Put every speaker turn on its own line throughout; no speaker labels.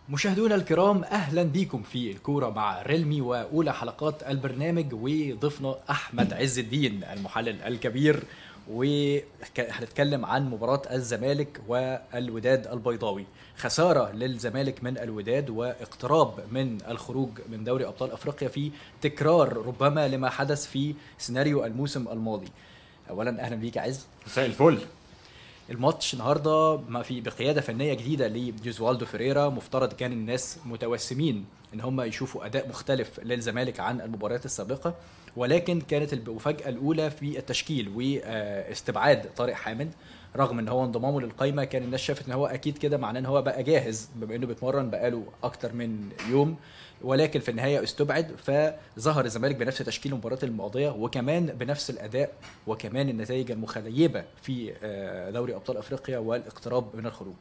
مشاهدونا الكرام اهلا بيكم في الكوره مع ريلمي واولى حلقات البرنامج وضيفنا احمد عز الدين المحلل الكبير وهنتكلم عن مباراة الزمالك والوداد البيضاوي خسارة للزمالك من الوداد واقتراب من الخروج من دوري أبطال أفريقيا في تكرار ربما لما حدث في سيناريو الموسم الماضي أولا أهلا بيك يا عز
مساء الفل
الماتش النهارده ما في بقياده فنيه جديده لجوزوالدو فيريرا مفترض كان الناس متوسمين ان هم يشوفوا اداء مختلف للزمالك عن المباريات السابقه ولكن كانت المفاجاه الاولى في التشكيل واستبعاد طارق حامد رغم ان هو انضمامه للقائمه كان الناس شافت ان هو اكيد كده معناه ان هو بقى جاهز بما انه بيتمرن بقاله اكتر من يوم ولكن في النهايه استبعد فظهر الزمالك بنفس تشكيل المباراه الماضيه وكمان بنفس الاداء وكمان النتائج المخيبه في آه، دوري ابطال افريقيا والاقتراب من الخروج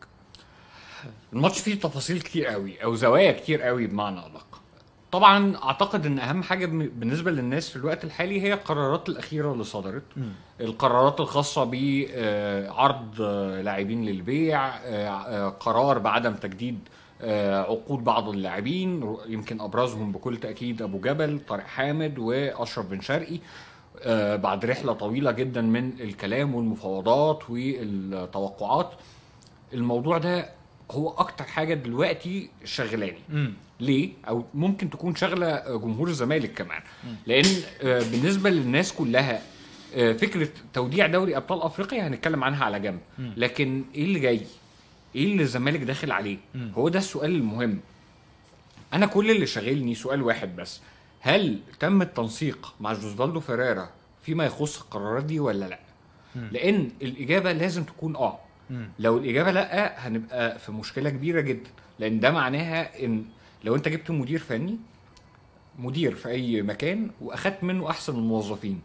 الماتش فيه تفاصيل كتير قوي او زوايا كتير قوي بمعنى ادق طبعا اعتقد ان اهم حاجه بن- بالنسبه للناس في الوقت الحالي هي القرارات الاخيره اللي صدرت القرارات الخاصه بعرض لاعبين للبيع آه، آه، قرار بعدم تجديد آه، عقود بعض اللاعبين ر- يمكن ابرزهم بكل تاكيد ابو جبل طارق حامد واشرف بن شرقي آه، بعد رحله طويله جدا من الكلام والمفاوضات والتوقعات الموضوع ده هو اكتر حاجه دلوقتي شغلاني ليه او ممكن تكون شغله جمهور الزمالك كمان لان آه، بالنسبه للناس كلها آه، فكره توديع دوري ابطال افريقيا هنتكلم عنها على جنب لكن ايه اللي جاي ايه اللي الزمالك داخل عليه هو ده السؤال المهم انا كل اللي شاغلني سؤال واحد بس هل تم التنسيق مع جوزفالدو فيريرا فيما يخص القرارات دي ولا لا لان الاجابه لازم تكون اه لو الاجابه لا هنبقى في مشكله كبيره جدا لان ده معناها ان لو انت جبت مدير فني مدير في اي مكان واخدت منه احسن الموظفين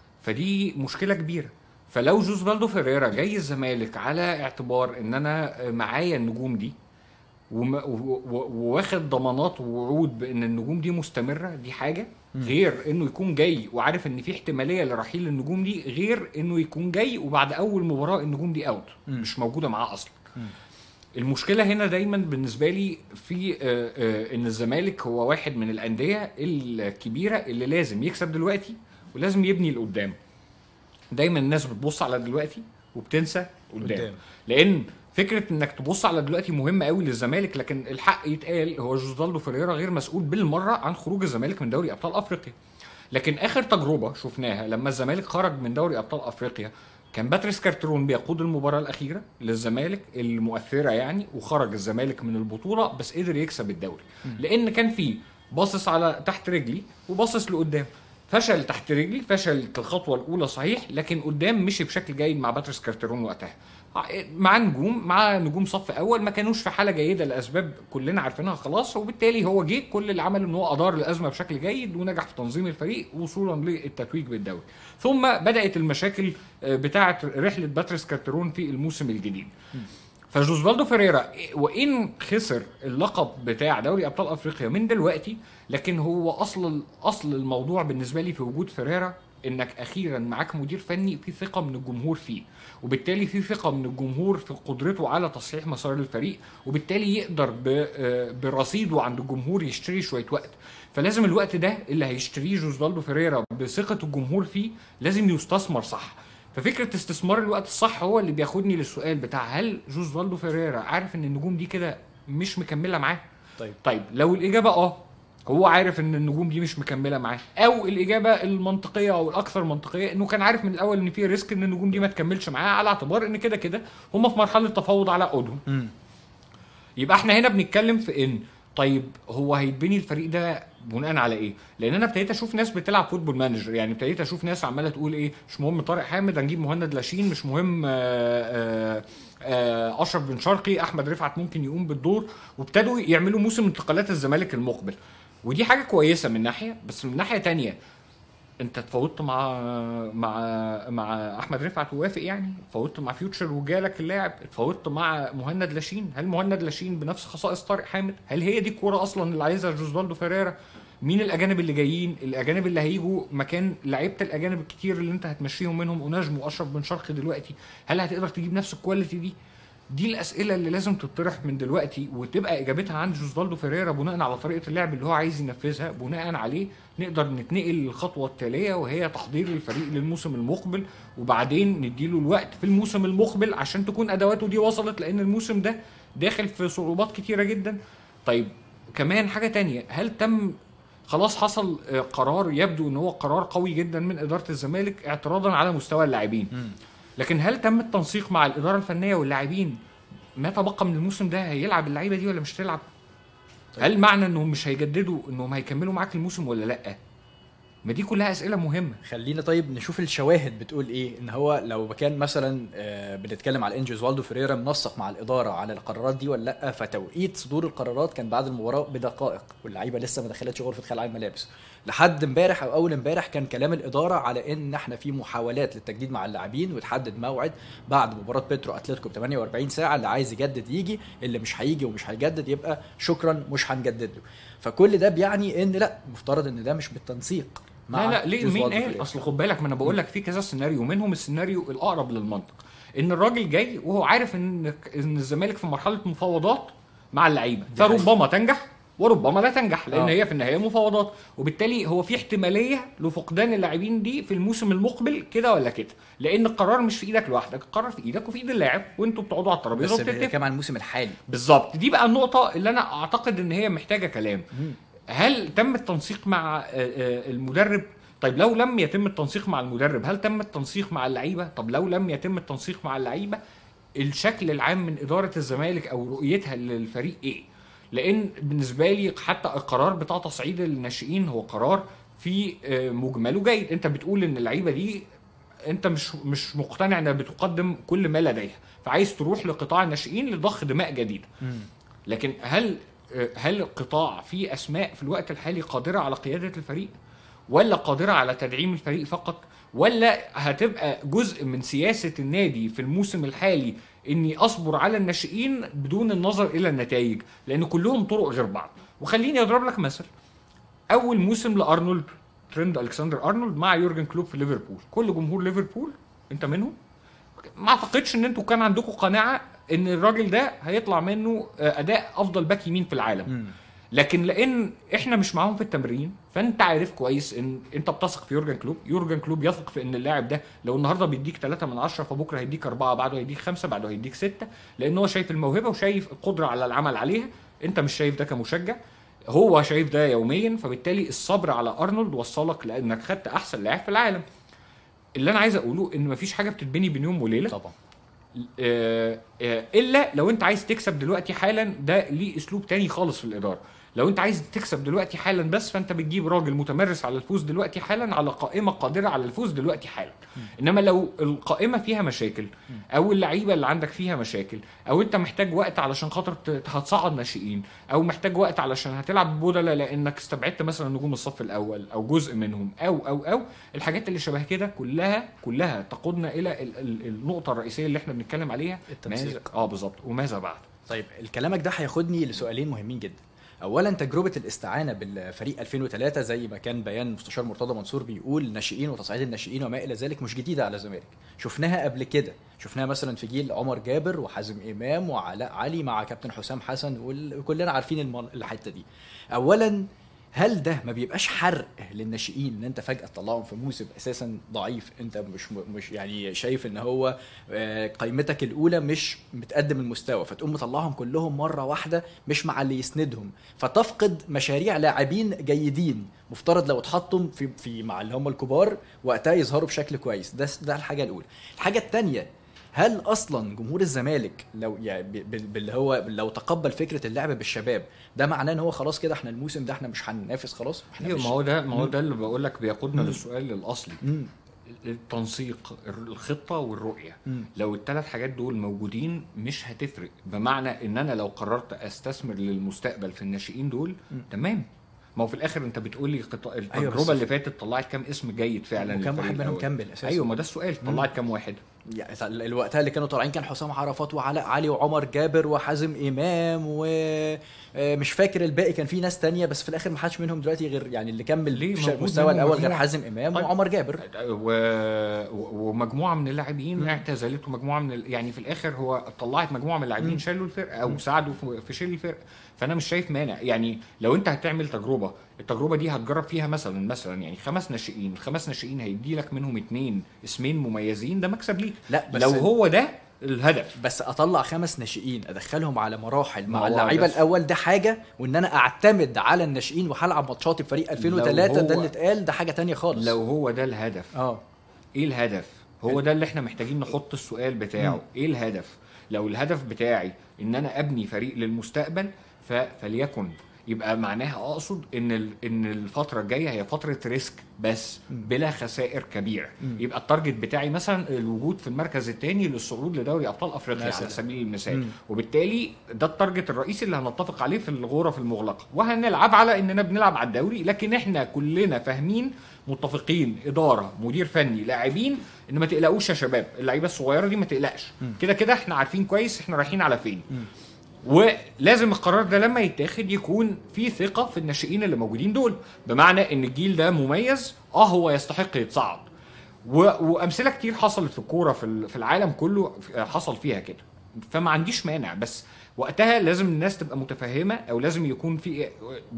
فدي مشكله كبيره فلو جوزفالدو فيريرا جاي الزمالك على اعتبار ان انا معايا النجوم دي وم- و- و- وواخد ضمانات ووعود بان النجوم دي مستمره دي حاجه غير انه يكون جاي وعارف ان في احتماليه لرحيل النجوم دي غير انه يكون جاي وبعد اول مباراه النجوم دي اوت مش موجوده معاه اصلا المشكله هنا دايما بالنسبه لي في آه، آه، ان الزمالك هو واحد من الانديه الكبيره اللي لازم يكسب دلوقتي ولازم يبني لقدام دايما الناس بتبص على دلوقتي وبتنسى قدام,
قدام.
قدام. لان فكره انك تبص على دلوقتي مهمه قوي للزمالك لكن الحق يتقال هو جوزالدو فيريرا غير مسؤول بالمره عن خروج الزمالك من دوري ابطال افريقيا لكن اخر تجربه شفناها لما الزمالك خرج من دوري ابطال افريقيا كان باتريس كارترون بيقود المباراه الاخيره للزمالك المؤثره يعني وخرج الزمالك من البطوله بس قدر يكسب الدوري لان كان في باصص على تحت رجلي وباصص لقدام فشل تحت رجلي فشل الخطوه الاولى صحيح لكن قدام مشي بشكل جيد مع باتريس كارترون وقتها مع نجوم مع نجوم صف اول ما كانوش في حاله جيده لاسباب كلنا عارفينها خلاص وبالتالي هو جه كل اللي عمله ان هو ادار الازمه بشكل جيد ونجح في تنظيم الفريق وصولا للتتويج بالدوري ثم بدات المشاكل آه، بتاعه رحله باتريس كارترون في الموسم الجديد فجوزفالدو فيريرا وان خسر اللقب بتاع دوري ابطال افريقيا من دلوقتي لكن هو اصل اصل الموضوع بالنسبه لي في وجود فيريرا انك اخيرا معاك مدير فني في ثقه من الجمهور فيه وبالتالي في ثقه من الجمهور في قدرته على تصحيح مسار الفريق وبالتالي يقدر ب- آه، برصيده عند الجمهور يشتري شويه وقت فلازم الوقت ده اللي هيشتريه جوزفالدو فيريرا بثقه الجمهور فيه لازم يستثمر صح ففكره استثمار الوقت الصح هو اللي بياخدني للسؤال بتاع هل جوزفالدو فيريرا عارف ان النجوم دي كده مش مكمله معاه
طيب
طيب لو الاجابه اه هو عارف ان النجوم دي مش مكمله معاه او الاجابه المنطقيه او الاكثر منطقيه انه كان عارف من الاول ان في ريسك ان النجوم دي ما تكملش معاه على اعتبار ان كده كده هم في مرحله تفاوض على عقودهم يبقى احنا هنا بنتكلم في ان طيب هو هيتبني الفريق ده بناء على ايه؟ لان انا ابتديت اشوف ناس بتلعب فوتبول مانجر يعني ابتديت اشوف ناس عماله تقول ايه مش مهم طارق حامد هنجيب مهند لاشين مش مهم آه، آه، آه، اشرف بن شرقي احمد رفعت ممكن يقوم بالدور وابتدوا يعملوا موسم انتقالات الزمالك المقبل ودي حاجه كويسه من ناحيه بس من ناحيه تانية انت اتفاوضت مع مع مع احمد رفعت ووافق يعني اتفاوضت مع فيوتشر وجالك اللاعب اتفاوضت مع مهند لاشين هل مهند لاشين بنفس خصائص طارق حامد هل هي دي الكوره اصلا اللي عايزها جوزفالدو فيريرا مين الاجانب اللي جايين الاجانب اللي هيجوا مكان لعيبه الاجانب الكتير اللي انت هتمشيهم منهم اوناجم واشرف بن شرقي دلوقتي هل هتقدر تجيب نفس الكواليتي دي دي الاسئله اللي لازم تطرح من دلوقتي وتبقى اجابتها عند جوزفالدو فيريرا بناء على طريقه اللعب اللي هو عايز ينفذها بناء عليه نقدر نتنقل للخطوه التاليه وهي تحضير الفريق للموسم المقبل وبعدين نديله الوقت في الموسم المقبل عشان تكون ادواته دي وصلت لان الموسم ده داخل في صعوبات كتيره جدا طيب كمان حاجه تانية هل تم خلاص حصل آه، قرار يبدو ان هو قرار قوي جدا من اداره الزمالك اعتراضا على مستوى اللاعبين لكن هل تم التنسيق مع الاداره الفنيه واللاعبين ما تبقى من الموسم ده هيلعب اللعيبه دي ولا مش هتلعب؟ هل معنى انهم مش هيجددوا انهم هيكملوا معاك الموسم ولا لا؟ ما دي كلها اسئله مهمه
خلينا طيب نشوف الشواهد بتقول ايه ان هو لو كان مثلا آه، بنتكلم على انجي والدو فريرا منسق مع الاداره على القرارات دي ولا لا فتوقيت صدور القرارات كان بعد المباراه بدقائق واللعيبه لسه ما دخلتش غرفه خلع الملابس لحد امبارح او اول امبارح كان كلام الاداره على ان احنا في محاولات للتجديد مع اللاعبين وتحدد موعد بعد مباراه بيترو اتلتيكو ب 48 ساعه اللي عايز يجدد يجي اللي مش هيجي ومش هيجدد يبقى شكرا مش هنجدد له فكل ده بيعني ان لا مفترض ان ده مش بالتنسيق مع
لا لا ليه
جوز
مين
والدو
قال
فريرا.
اصل خد بالك ما انا بقول لك في كذا سيناريو منهم السيناريو الاقرب للمنطق ان الراجل جاي وهو عارف ان ان الزمالك في مرحله مفاوضات مع اللعيبه
دي
فربما تنجح وربما لا تنجح لان
آه.
هي في النهايه مفاوضات وبالتالي هو في احتماليه لفقدان اللاعبين دي في الموسم المقبل كده ولا كده لان القرار مش في ايدك لوحدك القرار في ايدك وفي ايد اللاعب وانتوا بتقعدوا على الترابيزه
بس
وبتتفقوا
بنتكلم عن الموسم الحالي
بالظبط دي بقى النقطة اللي أنا أعتقد إن هي محتاجة كلام هل تم التنسيق مع آه، آه، المدرب طيب لو لم يتم التنسيق مع المدرب هل تم التنسيق مع اللعيبة طب لو لم يتم التنسيق مع اللعيبة الشكل العام من إدارة الزمالك أو رؤيتها للفريق إيه لأن بالنسبة لي حتى القرار بتاع تصعيد الناشئين هو قرار في آه، مجمله جيد أنت بتقول إن اللعيبة دي انت مش مش مقتنع انها بتقدم كل ما لديها فعايز تروح لقطاع الناشئين لضخ دماء جديده لكن هل هل القطاع فيه اسماء في الوقت الحالي قادره على قياده الفريق ولا قادره على تدعيم الفريق فقط ولا هتبقى جزء من سياسه النادي في الموسم الحالي اني اصبر على الناشئين بدون النظر الى النتائج لان كلهم طرق غير بعض وخليني اضرب لك مثل اول موسم لارنولد ترند الكسندر ارنولد مع يورجن كلوب في ليفربول كل جمهور ليفربول انت منهم ما اعتقدش ان انتوا كان عندكم قناعه ان الراجل ده هيطلع منه آه، اداء افضل باك يمين في العالم لكن لان احنا مش معاهم في التمرين فانت عارف كويس ان انت بتثق في يورجن كلوب يورجن كلوب يثق في ان اللاعب ده لو النهارده بيديك 3 من 10 فبكره هيديك 4 بعده هيديك 5 بعده هيديك 6 لان هو شايف الموهبه وشايف القدره على العمل عليها انت مش شايف ده كمشجع هو شايف ده يوميا فبالتالي الصبر على ارنولد وصلك لانك خدت احسن لاعب في العالم اللي انا عايز اقوله ان مفيش حاجه بتتبني بين يوم وليله
طبعا
آه، آه، الا لو انت عايز تكسب دلوقتي حالا ده ليه اسلوب تاني خالص في الاداره لو انت عايز تكسب دلوقتي حالا بس فانت بتجيب راجل متمرس على الفوز دلوقتي حالا على قائمه قادره على الفوز دلوقتي حالا انما لو القائمه فيها مشاكل او اللعيبه اللي عندك فيها مشاكل او انت محتاج وقت علشان خاطر ت- هتصعد ناشئين او محتاج وقت علشان هتلعب بودلة لانك استبعدت مثلا نجوم الصف الاول او جزء منهم او او او الحاجات اللي شبه كده كلها كلها تقودنا الى ال- ال- النقطه الرئيسيه اللي احنا بنتكلم عليها
التنسيق.
ماذا- اه بالظبط وماذا بعد
طيب كلامك ده هياخدني لسؤالين مهمين جدا اولا تجربه الاستعانه بالفريق 2003 زي ما كان بيان مستشار مرتضى منصور بيقول ناشئين وتصعيد الناشئين وما الى ذلك مش جديده على الزمالك شفناها قبل كده شفناها مثلا في جيل عمر جابر وحازم امام وعلاء علي مع كابتن حسام حسن وال- وكلنا عارفين الم- الحته دي اولا هل ده ما بيبقاش حرق للناشئين ان انت فجاه تطلعهم في موسم اساسا ضعيف انت مش مش يعني شايف ان هو آه، قيمتك الاولى مش متقدم المستوى فتقوم مطلعهم كلهم مره واحده مش مع اللي يسندهم فتفقد مشاريع لاعبين جيدين مفترض لو اتحطوا في في مع اللي هم الكبار وقتها يظهروا بشكل كويس ده ده الحاجه الاولى الحاجه الثانيه هل اصلا جمهور الزمالك لو يعني ب- ب- باللي هو لو تقبل فكره اللعب بالشباب ده معناه ان هو خلاص كده احنا الموسم ده احنا مش هننافس خلاص احنا
ايوه
مش
ما هو ده ما هو
مم.
ده اللي بقول لك بيقودنا
مم.
للسؤال الاصلي
مم.
التنسيق الخطه والرؤيه
مم.
لو الثلاث حاجات دول موجودين مش هتفرق بمعنى ان انا لو قررت استثمر للمستقبل في الناشئين دول
مم.
تمام ما هو في الاخر انت بتقول لي قطاع التجربه
بس-
اللي فاتت طلعت كام اسم جيد فعلا
وكم واحد
للفريق
منهم
الأول.
كمل اساسا
ايوه ما ده السؤال طلعت كام واحد
يعني الوقت اللي كانوا طالعين كان حسام عرفات وعلاء علي وعمر جابر وحازم امام ومش فاكر الباقي كان في ناس تانية بس في الاخر ما حدش منهم دلوقتي غير يعني اللي كمل
ليه؟
في
موجود
المستوى
منهم
الاول غير
مجموعة.
حازم امام
طيب.
وعمر جابر
و... و- ومجموعه من اللاعبين اعتزلت ومجموعه من ال... يعني في الاخر هو طلعت مجموعه من اللاعبين شالوا الفرقه او ساعدوا في- في شيل الفرقه فانا مش شايف مانع يعني لو انت هتعمل تجربه التجربه دي هتجرب فيها مثلا مثلا يعني خمس ناشئين الخمس ناشئين هيدي لك منهم اتنين اسمين مميزين ده مكسب ليك
لا بس
لو هو ده الهدف
بس اطلع خمس ناشئين ادخلهم على مراحل
ما
مع
هو
اللعيبه
بس-
الاول ده حاجه وان انا اعتمد على الناشئين وهلعب ماتشات بفريق 2003 ده
هو-
اللي اتقال ده حاجه تانية خالص
لو هو ده الهدف
اه
ايه الهدف هو ده اللي احنا محتاجين نحط السؤال بتاعه ايه الهدف لو الهدف بتاعي ان انا ابني فريق للمستقبل ف... فليكن يبقى معناها اقصد ان ال... ان الفتره الجايه هي فتره ريسك بس بلا خسائر كبيره يبقى التارجت بتاعي مثلا الوجود في المركز الثاني للصعود لدوري ابطال افريقيا
مثلاً.
على سبيل المثال
مم.
وبالتالي ده التارجت الرئيسي اللي هنتفق عليه في الغرف المغلقه وهنلعب على اننا بنلعب على الدوري لكن احنا كلنا فاهمين متفقين اداره مدير فني لاعبين ان ما تقلقوش يا شباب اللعيبه الصغيره دي ما تقلقش كده كده احنا عارفين كويس احنا رايحين على فين ولازم القرار ده لما يتاخد يكون في ثقه في الناشئين اللي موجودين دول بمعنى ان الجيل ده مميز اه هو يستحق يتصعد و... وامثله كتير حصلت في الكوره في ال- في العالم كله حصل فيها كده فما عنديش مانع بس وقتها لازم الناس تبقى متفهمه او لازم يكون في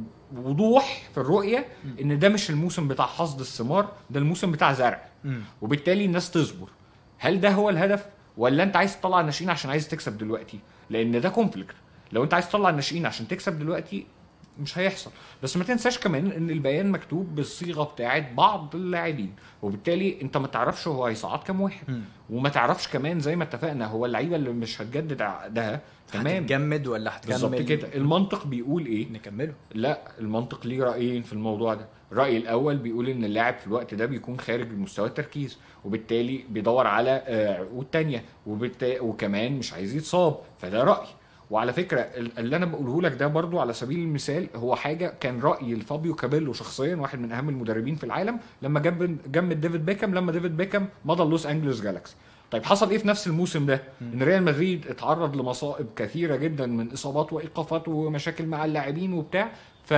وضوح في الرؤيه ان ده مش الموسم بتاع حصد الثمار ده الموسم بتاع زرع وبالتالي الناس تصبر هل ده هو الهدف ولا انت عايز تطلع الناشئين عشان عايز تكسب دلوقتي لان ده كونفليكت لو انت عايز تطلع الناشئين عشان تكسب دلوقتي مش هيحصل بس ما تنساش كمان ان البيان مكتوب بالصيغه بتاعت بعض اللاعبين وبالتالي انت ما تعرفش هو هيصعد كام واحد وما تعرفش كمان زي ما اتفقنا هو اللعيبه اللي مش هتجدد عقدها تمام
هتجمد ولا هتكمل
بالظبط كده المنطق بيقول ايه
نكمله
لا المنطق ليه رايين في الموضوع ده الراي الاول بيقول ان اللاعب في الوقت ده بيكون خارج مستوى التركيز وبالتالي بيدور على آه، عقود تانية وبالت... وكمان مش عايز يتصاب فده راي وعلى فكره ال- اللي انا بقوله لك ده برضو على سبيل المثال هو حاجه كان راي لفابيو كابيلو شخصيا واحد من اهم المدربين في العالم لما جاب جمد ديفيد بيكام لما ديفيد بيكام مضى لوس انجلوس جالاكسي طيب حصل ايه في نفس الموسم ده؟ ان ريال مدريد اتعرض لمصائب كثيره جدا من اصابات وايقافات ومشاكل مع اللاعبين وبتاع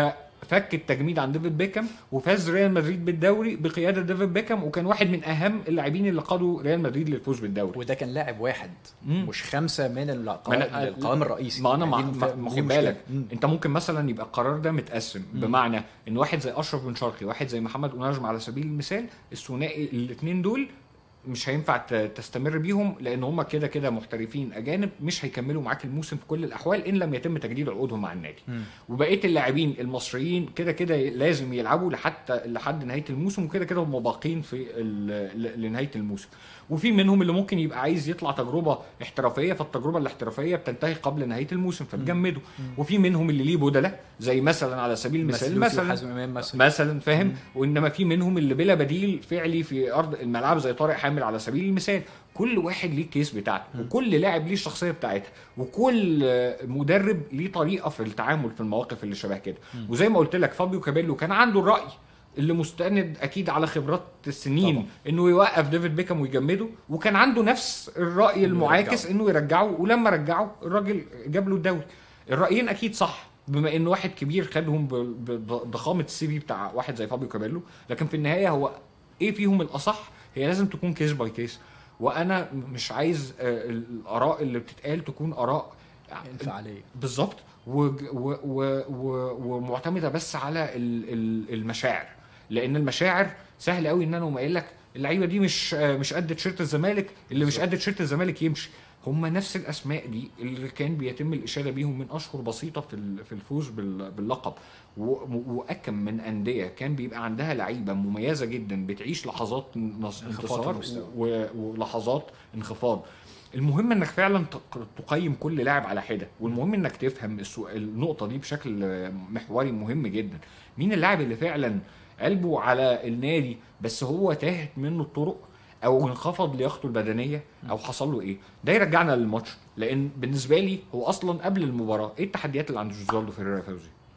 ففك التجميد عن ديفيد بيكام وفاز ريال مدريد بالدوري بقياده ديفيد بيكام وكان واحد من اهم اللاعبين اللي قادوا ريال مدريد للفوز بالدوري
وده كان لاعب واحد
مم.
مش خمسه من
ما
القوام,
أنا-
القوام الرئيسي
ما انا مع
يعني دي-
ما-
دي
ما خد
مشكلة.
بالك
مم.
انت ممكن مثلا يبقى القرار ده متقسم بمعنى ان واحد زي اشرف بن شرقي واحد زي محمد اوناجم على سبيل المثال الثنائي الاثنين دول مش هينفع ت- تستمر بيهم لان هم كده كده محترفين اجانب مش هيكملوا معاك الموسم في كل الاحوال ان لم يتم تجديد عقودهم مع النادي وبقيه اللاعبين المصريين كده كده لازم يلعبوا لحتى لحد نهايه الموسم وكده كده هم باقين في ال- ل- لنهايه الموسم وفي منهم اللي ممكن يبقى عايز يطلع تجربه احترافيه فالتجربه الاحترافيه بتنتهي قبل نهايه الموسم فتجمده وفي منهم اللي ليه بدله زي مثلا على سبيل المثال
مسلوسي
مثلا
وحازم امام مثلا
مثلا فاهم وانما في منهم اللي بلا بديل فعلي في ارض الملعب زي طارق حامل على سبيل المثال كل واحد ليه الكيس بتاعته وكل لاعب ليه الشخصيه بتاعتها وكل آه، مدرب ليه طريقه في التعامل في المواقف اللي شبه كده وزي ما قلت لك فابيو كابيلو كان عنده الراي اللي مستند اكيد على خبرات السنين
طبعا.
انه يوقف ديفيد بيكام ويجمده وكان عنده نفس الراي المعاكس انه يرجعه ولما رجعه الراجل جاب له الدوري الرايين اكيد صح بما ان واحد كبير خدهم ب- ب- بضخامه السي في بتاع واحد زي فابيو كابيلو لكن في النهايه هو ايه فيهم الاصح هي لازم تكون كيس باي كيس وانا مش عايز آه، الاراء اللي بتتقال تكون اراء
انفعاليه
بالظبط وج- و- و- و- ومعتمده بس على ال- ال- المشاعر لان المشاعر سهل قوي ان انا أقوم قايل لك اللعيبه دي مش آه، مش قد تيشيرت الزمالك اللي مش قد تيشيرت الزمالك يمشي هم نفس الاسماء دي اللي كان بيتم الاشاده بيهم من اشهر بسيطه في ال- في الفوز بال- باللقب و- واكم من انديه كان بيبقى عندها لعيبه مميزه جدا بتعيش لحظات نص-
انخفاض في
انتصار
المستوى.
و- ولحظات انخفاض المهم انك فعلا تق- تقيم كل لاعب على حده والمهم انك تفهم السو- النقطه دي بشكل محوري مهم جدا مين اللاعب اللي فعلا قلبه على النادي بس هو تاهت منه الطرق او انخفض لياقته البدنيه او حصل له ايه ده يرجعنا للماتش لان بالنسبه لي هو اصلا قبل المباراه ايه التحديات اللي عند جوزالدو فيريرا يا فوزي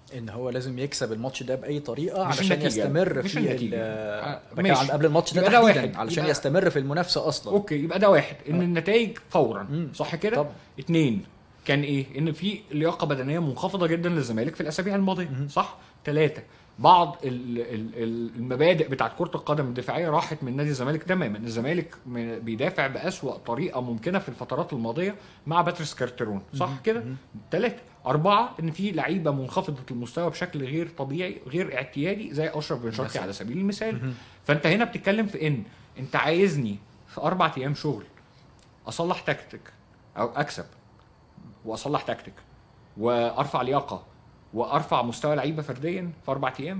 ان هو لازم يكسب الماتش ده باي طريقه
مش
علشان
النتيجة.
يستمر
مش
في
النتيجة.
ال-
آه،
بتكلم
ماشي.
عن قبل الماتش ده
يبقى ده
تحديدا
واحد.
علشان
يبقى-
يستمر في المنافسه اصلا
اوكي يبقى ده واحد ان النتائج فورا
مم.
صح كده
طبعا.
اتنين كان ايه ان في لياقه بدنيه منخفضه جدا للزمالك في الاسابيع الماضيه صح ثلاثه بعض ال- ال- ال- المبادئ بتاعت كره القدم الدفاعيه راحت من نادي الزمالك تماما الزمالك من- بيدافع باسوا طريقه ممكنه في الفترات الماضيه مع باتريس كارترون صح كده ثلاثه اربعه ان في لعيبه منخفضه المستوى بشكل غير طبيعي غير اعتيادي زي اشرف بن شرقي
مثلا.
على سبيل المثال فانت هنا بتتكلم في ان انت عايزني في اربع ايام شغل اصلح تكتيك او اكسب واصلح تكتيك وارفع لياقه وارفع مستوى لعيبه فرديا في اربع ايام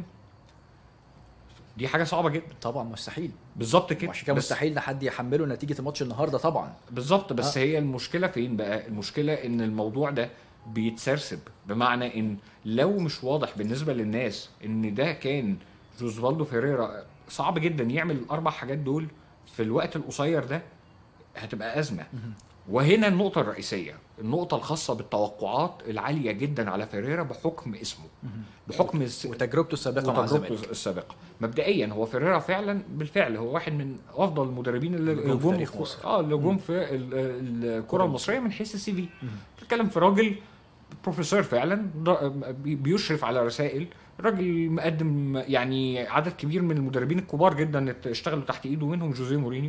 دي حاجه صعبه جدا
طبعا مستحيل
بالظبط كده
وعشان كده
بس-
مستحيل ان حد يحمله نتيجه الماتش النهارده طبعا
بالظبط بس
آه.
هي المشكله فين بقى المشكله ان الموضوع ده بيتسرسب بمعنى ان لو مش واضح بالنسبه للناس ان ده كان جوزفالدو فيريرا صعب جدا يعمل الاربع حاجات دول في الوقت القصير ده هتبقى ازمه وهنا النقطه الرئيسيه النقطه الخاصه بالتوقعات العاليه جدا على فيريرا بحكم اسمه بحكم الس...
وتجربته السابقه مع الزمالك
وتجربته السابقه مبدئيا هو فيريرا فعلا بالفعل هو واحد من افضل المدربين اللي
اللي جم في
جم
تاريخ
في-
مصر.
اه اللي جم في ال- ال- الكره المصريه من حيث السي في بتتكلم في راجل بروفيسور فعلا ض- بي- بيشرف على رسائل راجل مقدم يعني عدد كبير من المدربين الكبار جدا ات- اشتغلوا تحت ايده منهم جوزيه مورينيو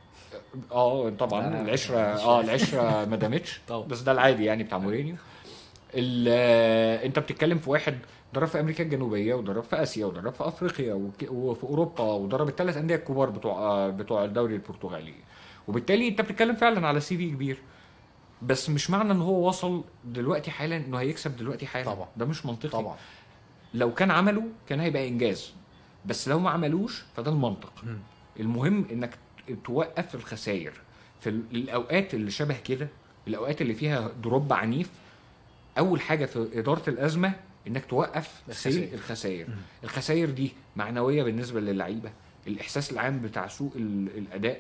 اه طبعا
لا،
العشره
العشرة.
اه العشره ما دامتش
طبعا.
بس ده العادي يعني بتاع مورينيو ال- آه، انت بتتكلم في واحد درب في امريكا الجنوبيه ودرب في اسيا ودرب في افريقيا وك- وفي اوروبا ودرب الثلاث انديه الكبار بتوع آه، بتوع الدوري البرتغالي وبالتالي انت بتتكلم فعلا على سي في كبير بس مش معنى ان هو وصل دلوقتي حالا انه هيكسب دلوقتي حالا
طبعا.
ده مش منطقي
طبعا
لو كان عمله كان هيبقى انجاز بس لو ما عملوش فده المنطق
مم.
المهم انك توقف الخسائر في ال- الاوقات اللي شبه كده الاوقات اللي فيها دروب عنيف اول حاجه في اداره الازمه انك توقف
الخسائر.
سيل الخسائر الخسائر دي معنويه بالنسبه للعيبه الاحساس العام بتاع سوء ال- الاداء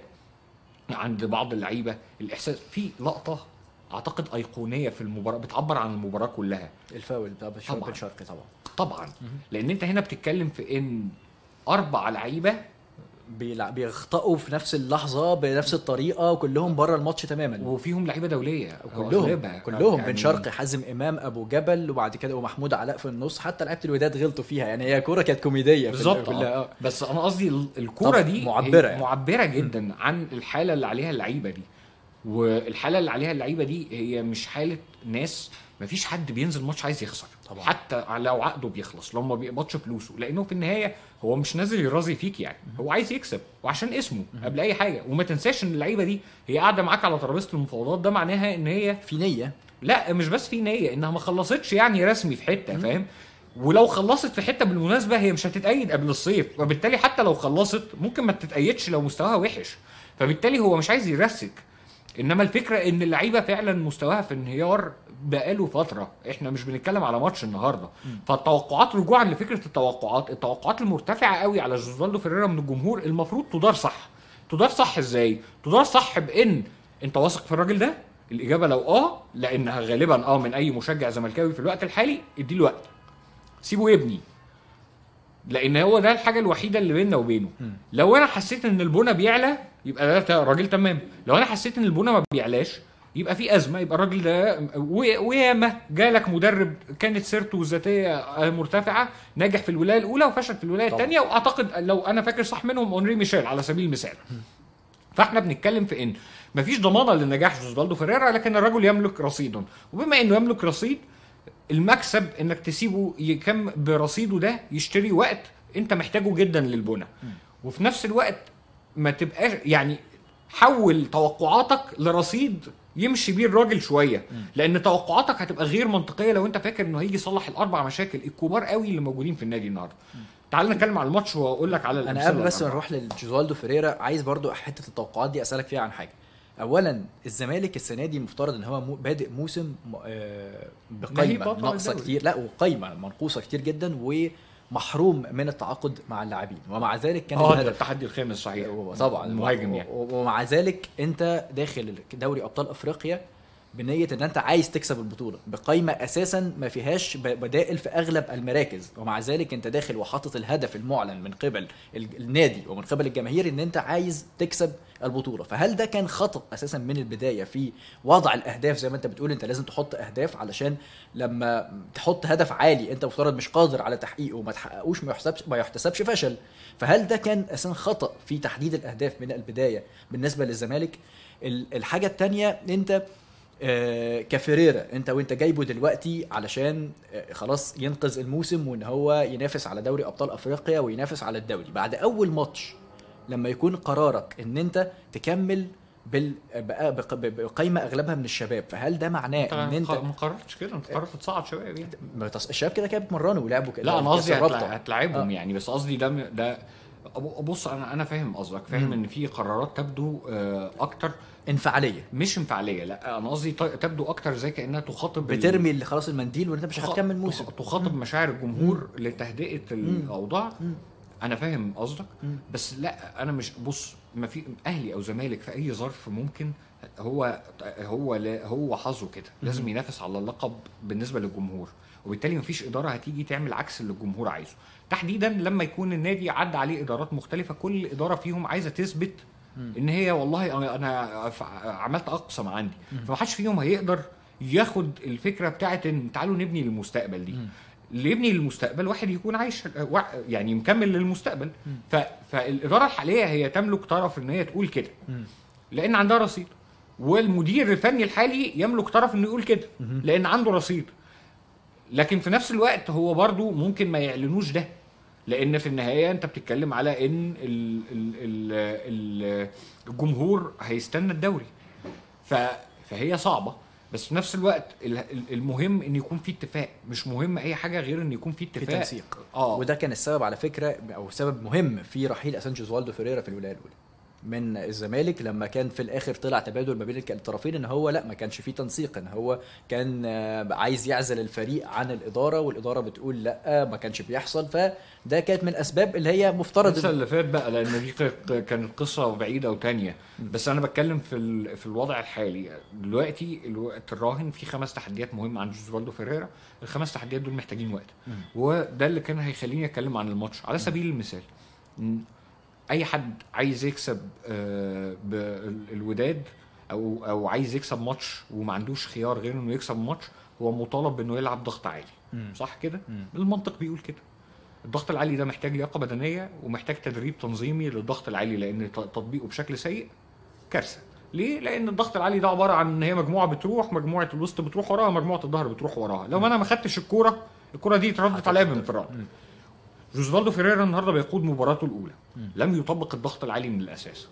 عند بعض اللعيبه الاحساس في لقطه اعتقد ايقونيه في المباراه بتعبر عن المباراه كلها
الفاول بتاع بن شرقي-
طبعاً.
بن شرقي طبعا
طبعا لان انت هنا بتتكلم في ان اربع لعيبه
بيلع- بيخطئوا في نفس اللحظه بنفس الطريقه وكلهم بره الماتش تماما
وفيهم لعيبه دوليه
كلهم
أغلبها.
كلهم
يعني
بن شرقي حازم امام ابو جبل وبعد كده ومحمود علاء في النص حتى لعيبه الوداد غلطوا فيها يعني هي كوره كانت كوميديه في
بالظبط
كلها
آه.
آه.
بس انا قصدي ال- الكوره
طب
دي
معبرة
هي
يعني.
معبره جدا عن الحاله اللي عليها اللعيبه دي والحاله اللي عليها اللعيبه دي هي مش حاله ناس مفيش حد بينزل ماتش عايز يخسر
طبعا.
حتى لو عقده بيخلص لو ما بيقبضش فلوسه لانه في النهايه هو مش نازل يرازي فيك يعني هو عايز يكسب وعشان اسمه قبل اي حاجه وما تنساش ان اللعيبه دي هي قاعده معاك على ترابيزه المفاوضات ده معناها ان هي
في نيه
لا مش بس في نيه انها ما خلصتش يعني رسمي في حته فاهم ولو خلصت في حته بالمناسبه هي مش هتتأيد قبل الصيف وبالتالي حتى لو خلصت ممكن ما تتأيدش لو مستواها وحش فبالتالي هو مش عايز يرسك انما الفكره ان اللعيبه فعلا مستواها في انهيار بقاله فتره احنا مش بنتكلم على ماتش النهارده فالتوقعات رجوعا لفكره التوقعات التوقعات المرتفعه قوي على جوزفالدو فيريرا من الجمهور المفروض تدار صح تدار صح ازاي تدار صح بان انت واثق في الراجل ده الاجابه لو اه لانها غالبا اه من اي مشجع زملكاوي في الوقت الحالي اديله وقت سيبه يبني لان هو ده الحاجه الوحيده اللي بيننا وبينه لو انا حسيت ان البنى بيعلى يبقى ده تا- راجل تمام لو انا حسيت ان البنى ما بيعلاش يبقى في ازمه يبقى الراجل ده و- وياما جالك مدرب كانت سيرته الذاتيه مرتفعه ناجح في الولايه الاولى وفشل في الولايه
طبعا.
الثانيه واعتقد لو انا فاكر صح منهم اونري ميشيل على سبيل المثال فاحنا بنتكلم في ان مفيش ضمانه لنجاح جوزفالدو فيريرا لكن الرجل يملك رصيدا وبما انه يملك رصيد المكسب انك تسيبه يكم برصيده ده يشتري وقت انت محتاجه جدا للبنى وفي نفس الوقت ما تبقاش يعني حول توقعاتك لرصيد يمشي بيه الراجل شويه لان توقعاتك هتبقى غير منطقيه لو انت فاكر انه هيجي يصلح الاربع مشاكل الكبار قوي اللي موجودين في النادي النهارده تعال نتكلم على الماتش واقول لك على
انا
الأمثلة
قبل بس ما
الأربعة.
نروح لجوزوالدو فيريرا عايز برضو حته التوقعات دي اسالك فيها عن حاجه اولا الزمالك السنه دي المفترض ان هو مو بادئ موسم م- آه، بقايمه
بطل
ناقصه
الدوري.
كتير لا وقايمه منقوصه كتير جدا ومحروم من التعاقد مع اللاعبين ومع ذلك كان
اه ده
الهدف
التحدي الخامس صحيح
طبعا
المهاجم يعني
و- ومع ذلك انت داخل دوري ابطال افريقيا بنيه ان انت عايز تكسب البطوله بقايمه اساسا ما فيهاش ب- بدائل في اغلب المراكز ومع ذلك انت داخل وحاطط الهدف المعلن من قبل ال- النادي ومن قبل الجماهير ان انت عايز تكسب البطوله فهل ده كان خطا اساسا من البدايه في وضع الاهداف زي ما انت بتقول انت لازم تحط اهداف علشان لما تحط هدف عالي انت مفترض مش قادر على تحقيقه وما تحققوش ما يحسبش ما يحتسبش فشل فهل ده كان اساسا خطا في تحديد الاهداف من البدايه بالنسبه للزمالك ال- الحاجه الثانيه انت آه، كفريرا انت وانت جايبه دلوقتي علشان آه، خلاص ينقذ الموسم وان هو ينافس على دوري ابطال افريقيا وينافس على الدوري بعد اول ماتش لما يكون قرارك ان انت تكمل بال بقى- بق- بقايمه اغلبها من الشباب فهل ده معناه
انت
ان انت
ما قررتش كده انت قررت تصعد شباب يعني
ما تص- الشباب كده كده بيتمرنوا ولعبوا كده
لا انا
في
قصدي
كأس
هتلع-
الرابطة.
هتلاعبهم
آه.
يعني بس قصدي ده م- ده أب- بص انا انا فاهم قصدك فاهم
مم.
ان في قرارات تبدو آه، اكتر
انفعاليه
مش انفعاليه لا انا قصدي ط- تبدو اكتر زي كانها تخاطب ال-
بترمي اللي خلاص المنديل وانت مش
تخ-
هتكمل موسم
تخ- تخاطب مشاعر الجمهور لتهدئه الاوضاع
مم.
انا فاهم قصدك
مم.
بس لا انا مش بص ما في اهلي او زمالك في اي ظرف ممكن هو هو لا هو حظه كده لازم ينافس على اللقب بالنسبه للجمهور وبالتالي مفيش اداره هتيجي تعمل عكس اللي الجمهور عايزه تحديدا لما يكون النادي عدى عليه ادارات مختلفه كل اداره فيهم عايزه تثبت ان هي والله انا انا ف- عملت اقصى ما عندي فمحدش فيهم هيقدر ياخد الفكره بتاعت ان تعالوا نبني للمستقبل دي اللي يبني للمستقبل واحد يكون عايش وا- يعني مكمل للمستقبل ف... فالاداره الحاليه هي تملك طرف ان هي تقول كده
مم.
لان عندها رصيد والمدير الفني الحالي يملك طرف انه يقول كده لان عنده رصيد لكن في نفس الوقت هو برضو ممكن ما يعلنوش ده لان في النهايه انت بتتكلم على ان ال ال ال ال الجمهور هيستنى الدوري ف فهي صعبه بس في نفس الوقت ال- ال- المهم ان يكون في اتفاق مش مهم اي حاجه غير ان يكون في
في
اتفاق
تنسيق
اه
وده كان السبب على فكره او سبب مهم في رحيل اسانجوز والدو فيريرا في الولايه الاولى من الزمالك لما كان في الاخر طلع تبادل ما بين الك- الطرفين ان هو لا ما كانش فيه تنسيق ان هو كان آه، عايز يعزل الفريق عن الاداره والاداره بتقول لا ما كانش بيحصل فده كانت من الاسباب اللي هي مفترض
انسى اللي فات بقى لان دي كانت- كانت قصه بعيده وتانية بس انا بتكلم في ال- في الوضع الحالي دلوقتي الوقت الراهن في خمس تحديات مهمه عند جوزوالدو فيريرا الخمس تحديات دول محتاجين وقت وده اللي كان هيخليني اتكلم عن الماتش على سبيل المثال م، اي حد عايز يكسب آه، بالوداد او او عايز يكسب ماتش وما عندوش خيار غير انه يكسب ماتش هو مطالب بانه يلعب ضغط عالي
مم.
صح كده
مم.
المنطق بيقول كده الضغط العالي ده محتاج لياقه بدنيه ومحتاج تدريب تنظيمي للضغط العالي لان ت- تطبيقه بشكل سيء كارثه ليه؟ لان الضغط العالي ده عباره عن ان هي مجموعه بتروح مجموعه الوسط بتروح وراها مجموعه الظهر بتروح وراها لو انا ما خدتش الكوره الكوره دي اتردت عليا بانفراد جوزفالدو فيريرا النهارده بيقود مباراته الاولى لم يطبق الضغط العالي من الاساس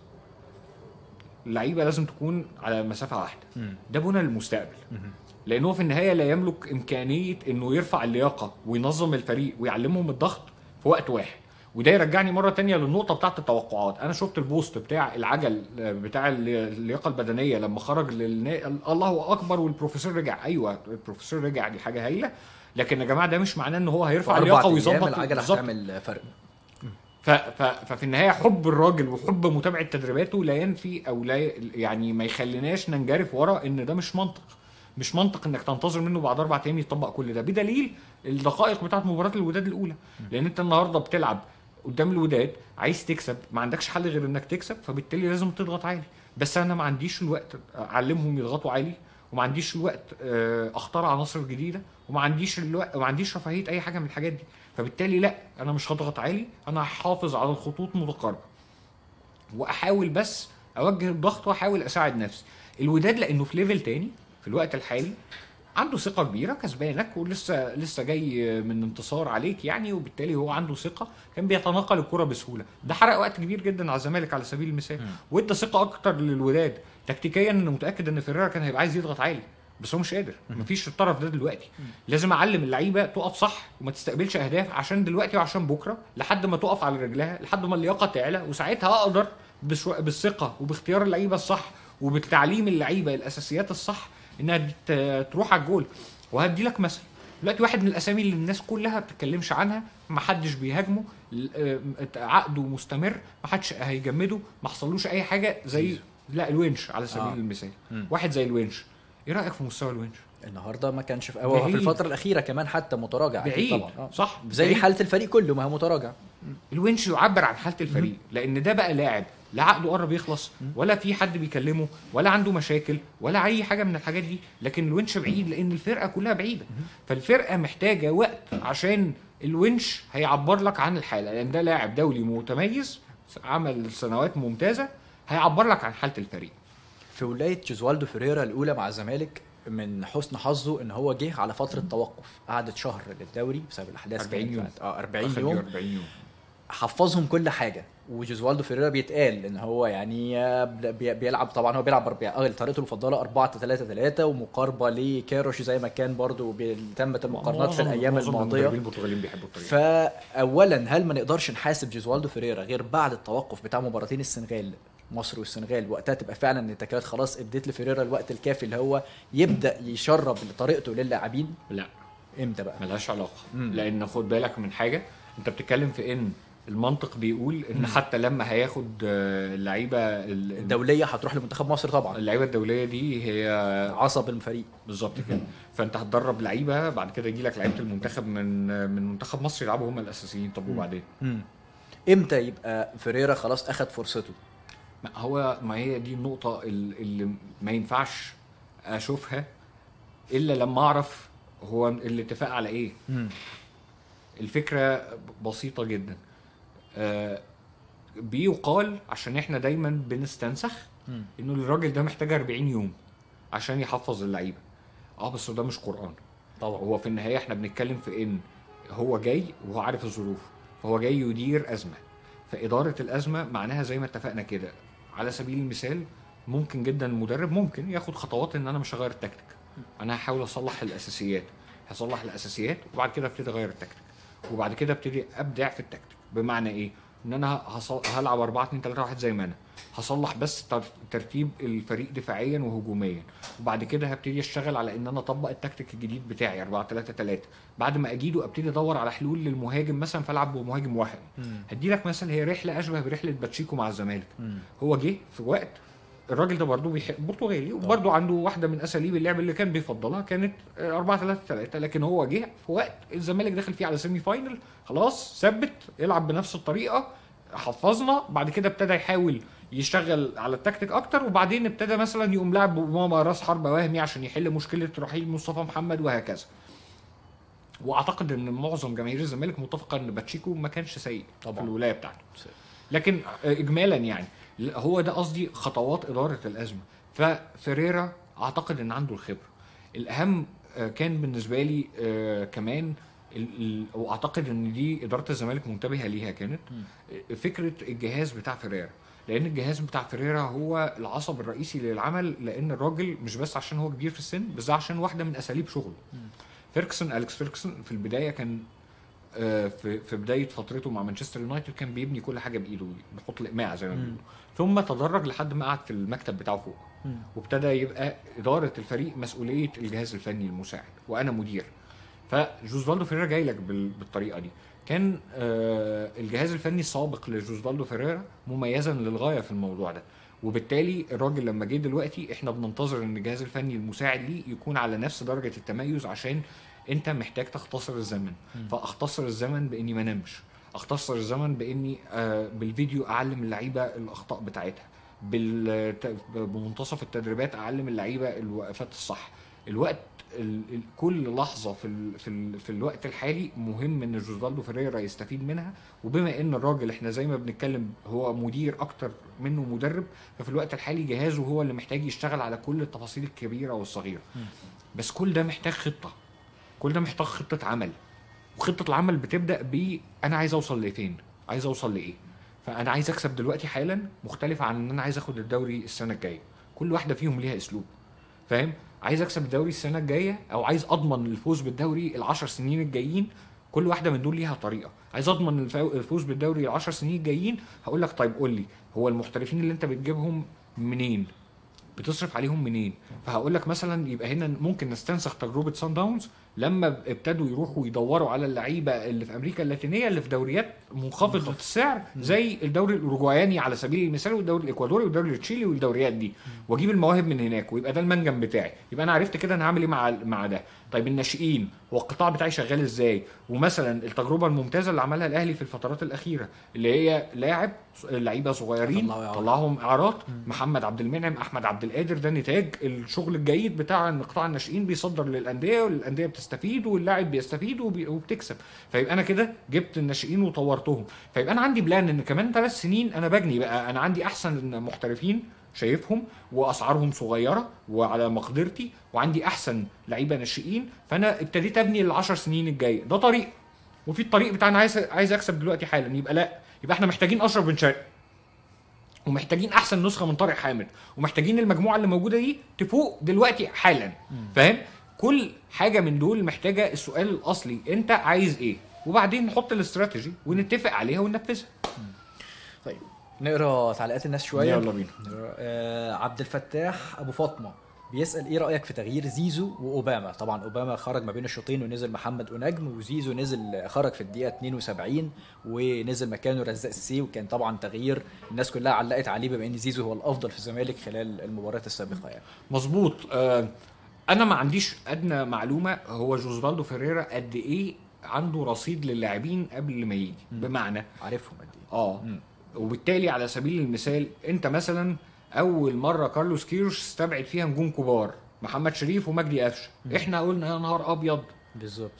اللعيبه لازم تكون على مسافه واحده
مم.
ده بنى للمستقبل لانه في النهايه لا يملك امكانيه انه يرفع اللياقه وينظم الفريق ويعلمهم الضغط في وقت واحد وده يرجعني مره تانية للنقطه بتاعت التوقعات انا شفت البوست بتاع العجل آه، بتاع اللياقه البدنيه لما خرج للنا... الله اكبر والبروفيسور رجع ايوه البروفيسور رجع دي حاجه هايله لكن يا جماعه ده مش معناه ان هو هيرفع
أربع
اللياقه
أيام
ويظبط
العجله
بالظبط.
هتعمل فرق
ف... ف... ففي النهايه حب الراجل وحب متابعه تدريباته لا ينفي او لا ي- يعني ما يخليناش ننجرف ورا ان ده مش منطق مش منطق انك تنتظر منه بعد اربع ايام يطبق كل ده بدليل الدقائق بتاعت مباراه الوداد الاولى لان انت النهارده بتلعب قدام الوداد عايز تكسب ما عندكش حل غير انك تكسب فبالتالي لازم تضغط عالي بس انا ما عنديش الوقت اعلمهم يضغطوا عالي وما عنديش الوقت آه، اختار عناصر جديده وما عنديش الوقت وما عنديش رفاهيه اي حاجه من الحاجات دي فبالتالي لا انا مش هضغط عالي انا هحافظ على الخطوط متقاربه واحاول بس اوجه الضغط واحاول اساعد نفسي الوداد لانه في ليفل تاني في الوقت الحالي عنده ثقة كبيرة كسبانك ولسه لسه جاي من انتصار عليك يعني وبالتالي هو عنده ثقة كان بيتناقل الكرة بسهولة ده حرق وقت كبير جدا على الزمالك على سبيل المثال وادى ثقة أكتر للوداد تكتيكيا أنا متأكد إن فيريرا كان هيبقى عايز يضغط عالي بس هو مش قادر مفيش الطرف ده دلوقتي لازم اعلم اللعيبه تقف صح وما تستقبلش اهداف عشان دلوقتي وعشان بكره لحد ما تقف على رجلها لحد ما اللياقه تعلى وساعتها اقدر بشو... بالثقه وباختيار اللعيبه الصح وبالتعليم اللعيبه الاساسيات الصح انها دي ت- تروح على الجول وهدي لك مثل دلوقتي واحد من الاسامي اللي الناس كلها ما بتتكلمش عنها ما حدش بيهاجمه ل- آه، عقده مستمر ما حدش هيجمده ما حصلوش اي حاجه زي لا الونش على سبيل
آه.
المثال
مم.
واحد زي الونش ايه رايك في مستوى الونش
النهارده ما كانش في هو في
بعيد.
الفتره الاخيره كمان حتى متراجع أكيد
بعيد
طبعا آه.
صح
زي
بعيد.
حاله الفريق كله ما هو متراجع
الونش يعبر عن حاله الفريق لان ده بقى لاعب لا عقده قرب يخلص ولا في حد بيكلمه ولا عنده مشاكل ولا اي حاجه من الحاجات دي لكن الونش بعيد لان الفرقه كلها بعيده فالفرقه محتاجه وقت عشان الونش هيعبر لك عن الحاله لان ده لاعب دولي متميز عمل سنوات ممتازه هيعبر لك عن حاله الفريق
في ولايه جوزوالدو فيريرا الاولى مع الزمالك من حسن حظه ان هو جه على فتره توقف قعدت شهر للدوري بسبب الاحداث
40
كانت
يوم.
بعد- اه 40
أخد
يوم
40 يوم
حفظهم كل حاجه وجوزوالدو فيريرا بيتقال ان هو يعني آه، بي- بيلعب طبعا هو بيلعب بربع اه طريقته المفضله 4 3 3 ومقاربه لكاروش زي ما كان برضو بي- تمت المقارنات في
معظم-
الايام
معظم
الماضيه
المدربين البرتغاليين بيحبوا الطريقه
فاولا هل ما نقدرش نحاسب جوزوالدو فيريرا غير بعد التوقف بتاع مباراتين السنغال مصر والسنغال وقتها تبقى فعلا التكات خلاص اديت لفيريرا الوقت الكافي اللي هو يبدا يشرب طريقته للاعبين
لا
امتى بقى؟
ملهاش علاقه
مم.
لان خد بالك من حاجه انت بتتكلم في ان المنطق بيقول ان حتى لما هياخد آه، اللعيبه ال-
الدوليه هتروح لمنتخب مصر طبعا
اللعيبه الدوليه دي هي
عصب الفريق
بالظبط كده فانت هتدرب لعيبه بعد كده يجي لك لعيبه المنتخب من من منتخب مصر يلعبوا هم الاساسيين طب وبعدين
امتى يبقى فيريرا خلاص اخد فرصته؟
ما هو ما هي دي النقطه ال- اللي ما ينفعش اشوفها الا لما اعرف هو الاتفاق على ايه الفكره بسيطه جدا آه بيقال عشان احنا دايما بنستنسخ
مم.
انه الراجل ده محتاج 40 يوم عشان يحفظ اللعيبه اه بس ده مش قران
طبعا
هو في النهايه احنا بنتكلم في ان هو جاي وهو عارف الظروف فهو جاي يدير ازمه فاداره الازمه معناها زي ما اتفقنا كده على سبيل المثال ممكن جدا المدرب ممكن ياخد خطوات ان انا مش هغير التكتيك انا هحاول اصلح الاساسيات هصلح الاساسيات وبعد كده ابتدي اغير التكتيك وبعد كده ابتدي ابدع في التكتيك بمعنى ايه ان انا هص- هلعب 4 2 3 1 زي ما انا هصلح بس تر- ترتيب الفريق دفاعيا وهجوميا وبعد كده هبتدي اشتغل على ان انا اطبق التكتيك الجديد بتاعي 4 3 3 بعد ما اجيده ابتدي ادور على حلول للمهاجم مثلا فالعب بمهاجم واحد هدي لك مثل هي رحله اشبه برحله باتشيكو مع الزمالك هو جه في وقت الراجل ده برضه بيحب برتغالي وبرضه عنده واحده من اساليب اللعب اللي كان بيفضلها كانت 4 3 3 لكن هو جه في وقت الزمالك داخل فيه على سيمي فاينل خلاص ثبت يلعب بنفس الطريقه حفظنا بعد كده ابتدى يحاول يشتغل على التكتيك اكتر وبعدين ابتدى مثلا يقوم لاعب ماما راس حربه وهمي عشان يحل مشكله رحيل مصطفى محمد وهكذا واعتقد ان معظم جماهير الزمالك متفقه ان باتشيكو ما كانش سيء
طبعاً.
في الولايه بتاعته لكن اجمالا يعني لا، هو ده قصدي خطوات اداره الازمه ففريرا اعتقد ان عنده الخبره الاهم آه، كان بالنسبه لي آه، كمان ال- ال- واعتقد ان دي اداره الزمالك منتبهه ليها كانت آه، فكره الجهاز بتاع فريرا لان الجهاز بتاع فريرا هو العصب الرئيسي للعمل لان الراجل مش بس عشان هو كبير في السن بس ده عشان واحده من اساليب شغله فيركسون اليكس فيركسون في البدايه كان آه، في في بدايه فترته مع مانشستر يونايتد كان بيبني كل حاجه بايده بيحط الاقماع زي ما بيقولوا ثم تدرج لحد ما قعد في المكتب بتاعه فوق وابتدى يبقى اداره الفريق مسؤوليه الجهاز الفني المساعد وانا مدير فجوزفالدو فيريرا جاي لك بال- بالطريقه دي كان آه، الجهاز الفني السابق لجوزفالدو فيريرا مميزا للغايه في الموضوع ده وبالتالي الراجل لما جه دلوقتي احنا بننتظر ان الجهاز الفني المساعد ليه يكون على نفس درجه التميز عشان انت محتاج تختصر الزمن فاختصر الزمن باني ما انامش اختصر الزمن باني آه، بالفيديو اعلم اللعيبه الاخطاء بتاعتها بال- بمنتصف التدريبات اعلم اللعيبه الوقفات الصح الوقت ال- ال- كل لحظه في ال في ال في الوقت الحالي مهم ان جوزفالدو فيريرا يستفيد منها وبما ان الراجل احنا زي ما بنتكلم هو مدير اكتر منه مدرب ففي الوقت الحالي جهازه هو اللي محتاج يشتغل على كل التفاصيل الكبيره والصغيره بس كل ده محتاج خطه كل ده محتاج خطه عمل وخطه العمل بتبدا ب انا عايز اوصل لفين عايز اوصل لايه فانا عايز اكسب دلوقتي حالا مختلف عن ان انا عايز اخد الدوري السنه الجايه كل واحده فيهم ليها اسلوب فاهم عايز اكسب الدوري السنه الجايه او عايز اضمن الفوز بالدوري العشر سنين الجايين كل واحده من دول ليها طريقه عايز اضمن الفو- الفوز بالدوري العشر سنين الجايين هقول لك طيب قول لي هو المحترفين اللي انت بتجيبهم منين بتصرف عليهم منين فهقول لك مثلا يبقى هنا ممكن نستنسخ تجربه سان داونز لما ابتدوا يروحوا يدوروا على اللعيبه اللي في امريكا اللاتينيه اللي في دوريات منخفضه السعر زي الدوري الاوروجواياني على سبيل المثال والدوري الاكوادوري والدوري التشيلي والدوريات دي واجيب المواهب من هناك ويبقى ده المنجم بتاعي يبقى انا عرفت كده انا هعمل ايه مع مع ده طيب الناشئين هو القطاع بتاعي شغال ازاي ومثلا التجربه الممتازه اللي عملها الاهلي في الفترات الاخيره اللي هي لاعب لعيبه صغيرين
طلعوا إعارات.
طلعهم اعارات محمد عبد المنعم احمد عبد القادر ده نتاج الشغل الجيد بتاع ان قطاع الناشئين بيصدر للانديه والأندية بتستفيد واللاعب بيستفيد وبي- وبتكسب فيبقى انا كده جبت الناشئين وطورتهم فيبقى انا عندي بلان ان كمان ثلاث سنين انا بجني بقى انا عندي احسن محترفين شايفهم واسعارهم صغيره وعلى مقدرتي وعندي احسن لعيبه ناشئين فانا ابتديت ابني العشر سنين الجايه ده طريق وفي الطريق بتاعنا عايز عايز اكسب دلوقتي حالا يبقى لا يبقى احنا محتاجين اشرف بن شرقي ومحتاجين احسن نسخه من طارق حامد ومحتاجين المجموعه اللي موجوده دي تفوق دلوقتي حالا فاهم كل حاجه من دول محتاجه السؤال الاصلي انت عايز ايه وبعدين نحط الاستراتيجي ونتفق عليها وننفذها
طيب نقرا تعليقات الناس شويه
يلا بينا
آه عبد الفتاح ابو فاطمه بيسال ايه رايك في تغيير زيزو واوباما طبعا اوباما خرج ما بين الشوطين ونزل محمد اونجم وزيزو نزل خرج في الدقيقه 72 ونزل مكانه رزاق سي وكان طبعا تغيير الناس كلها علقت عليه بما ان زيزو هو الافضل في الزمالك خلال المباريات السابقه يعني
مظبوط آه انا ما عنديش ادنى معلومه هو جوزفالدو فيريرا قد ايه عنده رصيد للاعبين قبل ما يجي بمعنى
عارفهم قد ايه
اه وبالتالي على سبيل المثال انت مثلا اول مره كارلوس كيروش استبعد فيها نجوم كبار محمد شريف ومجدي قفشه احنا قلنا يا نهار ابيض
بالظبط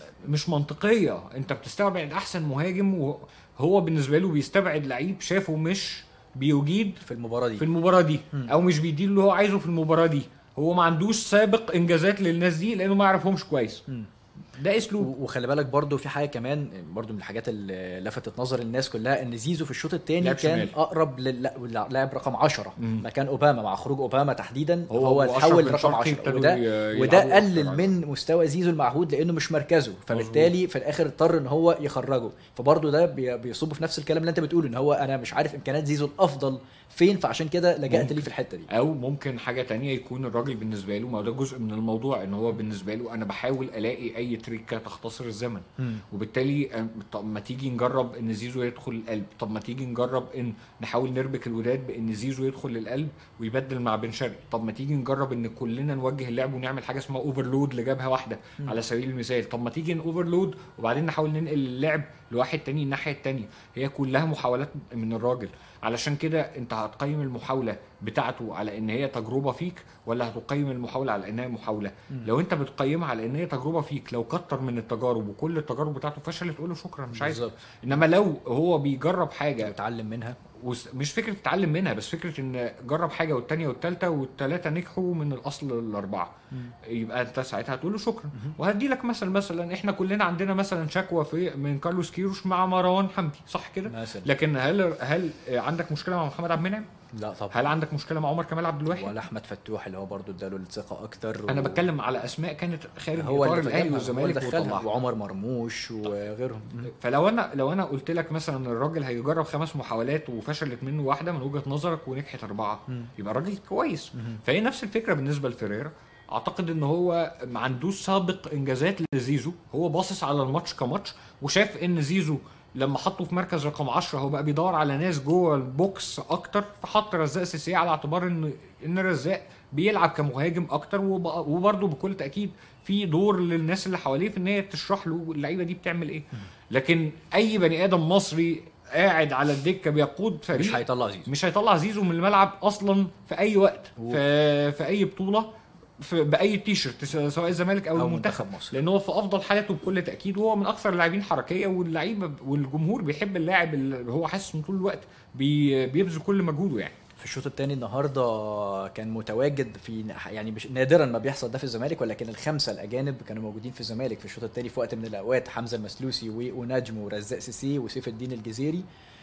مش منطقيه انت بتستبعد احسن مهاجم وهو بالنسبه له بيستبعد لعيب شافه مش بيجيد
في المباراه دي
في المباراه دي او مش بيديله اللي هو عايزه في المباراه دي هو ما عندوش سابق انجازات للناس دي لانه ما يعرفهمش كويس ده اسلوب
و- وخلي بالك برضو في حاجه كمان برضو من الحاجات اللي لفتت نظر الناس كلها ان زيزو في الشوط الثاني
لعب
كان
شمال.
اقرب للاعب رقم 10
مم.
مكان اوباما مع خروج اوباما تحديدا
هو
هو,
وأشرف
تحول
بن
لرقم
شرقي
10
ابتدوا
وده
ي-
وده
يلعبوا
قلل
أكتر.
من مستوى زيزو المعهود لانه مش مركزه فبالتالي في الاخر اضطر ان هو يخرجه فبرضو ده بي- بيصب في نفس الكلام اللي انت بتقوله ان هو انا مش عارف امكانيات زيزو الافضل فين فعشان كده لجأت
ممكن.
ليه في الحته دي
او ممكن حاجه تانية يكون الراجل بالنسبه له ما هو ده جزء من الموضوع ان هو بالنسبه له انا بحاول الاقي اي تريكه تختصر الزمن وبالتالي أم- طب ما تيجي نجرب ان زيزو يدخل القلب طب ما تيجي نجرب ان نحاول نربك الوداد بان زيزو يدخل القلب ويبدل مع بن شرقي طب ما تيجي نجرب ان كلنا نوجه اللعب ونعمل حاجه اسمها اوفرلود لجبهه واحده على سبيل المثال طب ما تيجي اوفرلود وبعدين نحاول ننقل اللعب لواحد تاني الناحيه التانيه هي كلها محاولات من الراجل علشان كده انت هتقيم المحاوله بتاعته على ان هي تجربه فيك ولا هتقيم المحاوله على انها محاوله لو انت بتقيمها على ان هي تجربه فيك لو كتر من التجارب وكل التجارب بتاعته فشلت تقول له شكرا مش عايز
بالظبط.
انما لو هو بيجرب حاجه
اتعلم منها
وس- مش فكره تتعلم منها بس فكره ان جرب حاجه والتانيه والتالته والتلاته نجحوا من الاصل الاربعه يبقى انت ساعتها هتقول له شكرا وهدي لك مثلا مثلا احنا كلنا عندنا مثلا شكوى في من كارلوس كيروش مع مروان حمدي صح كده
مثلا
لكن هل هل عندك مشكله مع محمد عبد المنعم
لا طبعا
هل عندك مشكله مع عمر كمال عبد الواحد
ولا احمد فتوح اللي هو برضو اداله الثقه اكتر
انا
و-
بتكلم على اسماء كانت خارج
هو
اطار
اللي
الاهلي
الاهلي
والزمالك
دخلها
وطلعها
وعمر مرموش وغيرهم
فلو انا لو انا قلت لك مثلا الراجل هيجرب خمس محاولات وفشلت منه واحده من وجهه نظرك ونجحت اربعه يبقى الراجل كويس فهي نفس الفكره بالنسبه لفيريرا اعتقد ان هو ما عندوش سابق انجازات لزيزو هو باصص على الماتش كماتش وشاف ان زيزو لما حطه في مركز رقم 10 هو بقى بيدور على ناس جوه البوكس اكتر فحط رزاق سيسي على اعتبار ان ان رزاق بيلعب كمهاجم اكتر وب- وبرضه بكل تاكيد في دور للناس اللي حواليه في ان هي تشرح له اللعيبه دي بتعمل ايه لكن اي بني ادم مصري قاعد على الدكه بيقود فريق
مش هيطلع زيزو
مش هيطلع زيزو من الملعب اصلا في اي وقت
و-
في في اي بطوله في باي تيشرت سواء الزمالك او,
أو
المنتخب
منتخب مصر.
لان هو في افضل حالاته بكل تاكيد وهو من اكثر اللاعبين حركيه واللعيبه والجمهور بيحب اللاعب اللي هو حاسس انه طول الوقت بي بيبذل كل مجهوده يعني
في الشوط الثاني النهارده كان متواجد في يعني مش نادرا ما بيحصل ده في الزمالك ولكن الخمسه الاجانب كانوا موجودين في الزمالك في الشوط الثاني في وقت من الاوقات حمزه المسلوسي ونجم ورزاق سيسي وسيف الدين الجزيري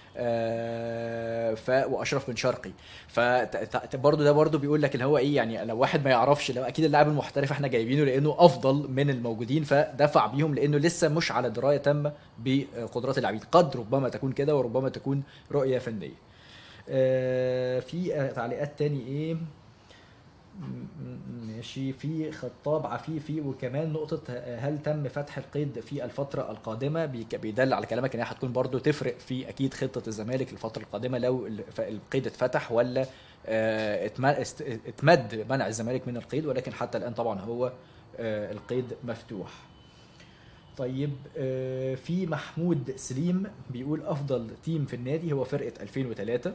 آه ف واشرف بن شرقي فبرضه ده برضه بيقول لك اللي هو ايه يعني لو واحد ما يعرفش لو اكيد اللاعب المحترف احنا جايبينه لانه افضل من الموجودين فدفع بيهم لانه لسه مش على درايه تامه بقدرات اللاعبين قد ربما تكون كده وربما تكون رؤيه فنيه آه، في آه، تعليقات تاني ايه ماشي في خطاب عفيفي وكمان نقطة هل تم فتح القيد في الفترة القادمة بيك- بيدل على كلامك ان هي هتكون برضو تفرق في اكيد خطة الزمالك الفترة القادمة لو ال- ف- القيد اتفتح ولا آه، اتم- است- اتمد منع الزمالك من القيد ولكن حتى الان طبعا هو آه، القيد مفتوح طيب آه، في محمود سليم بيقول افضل تيم في النادي هو فرقة 2003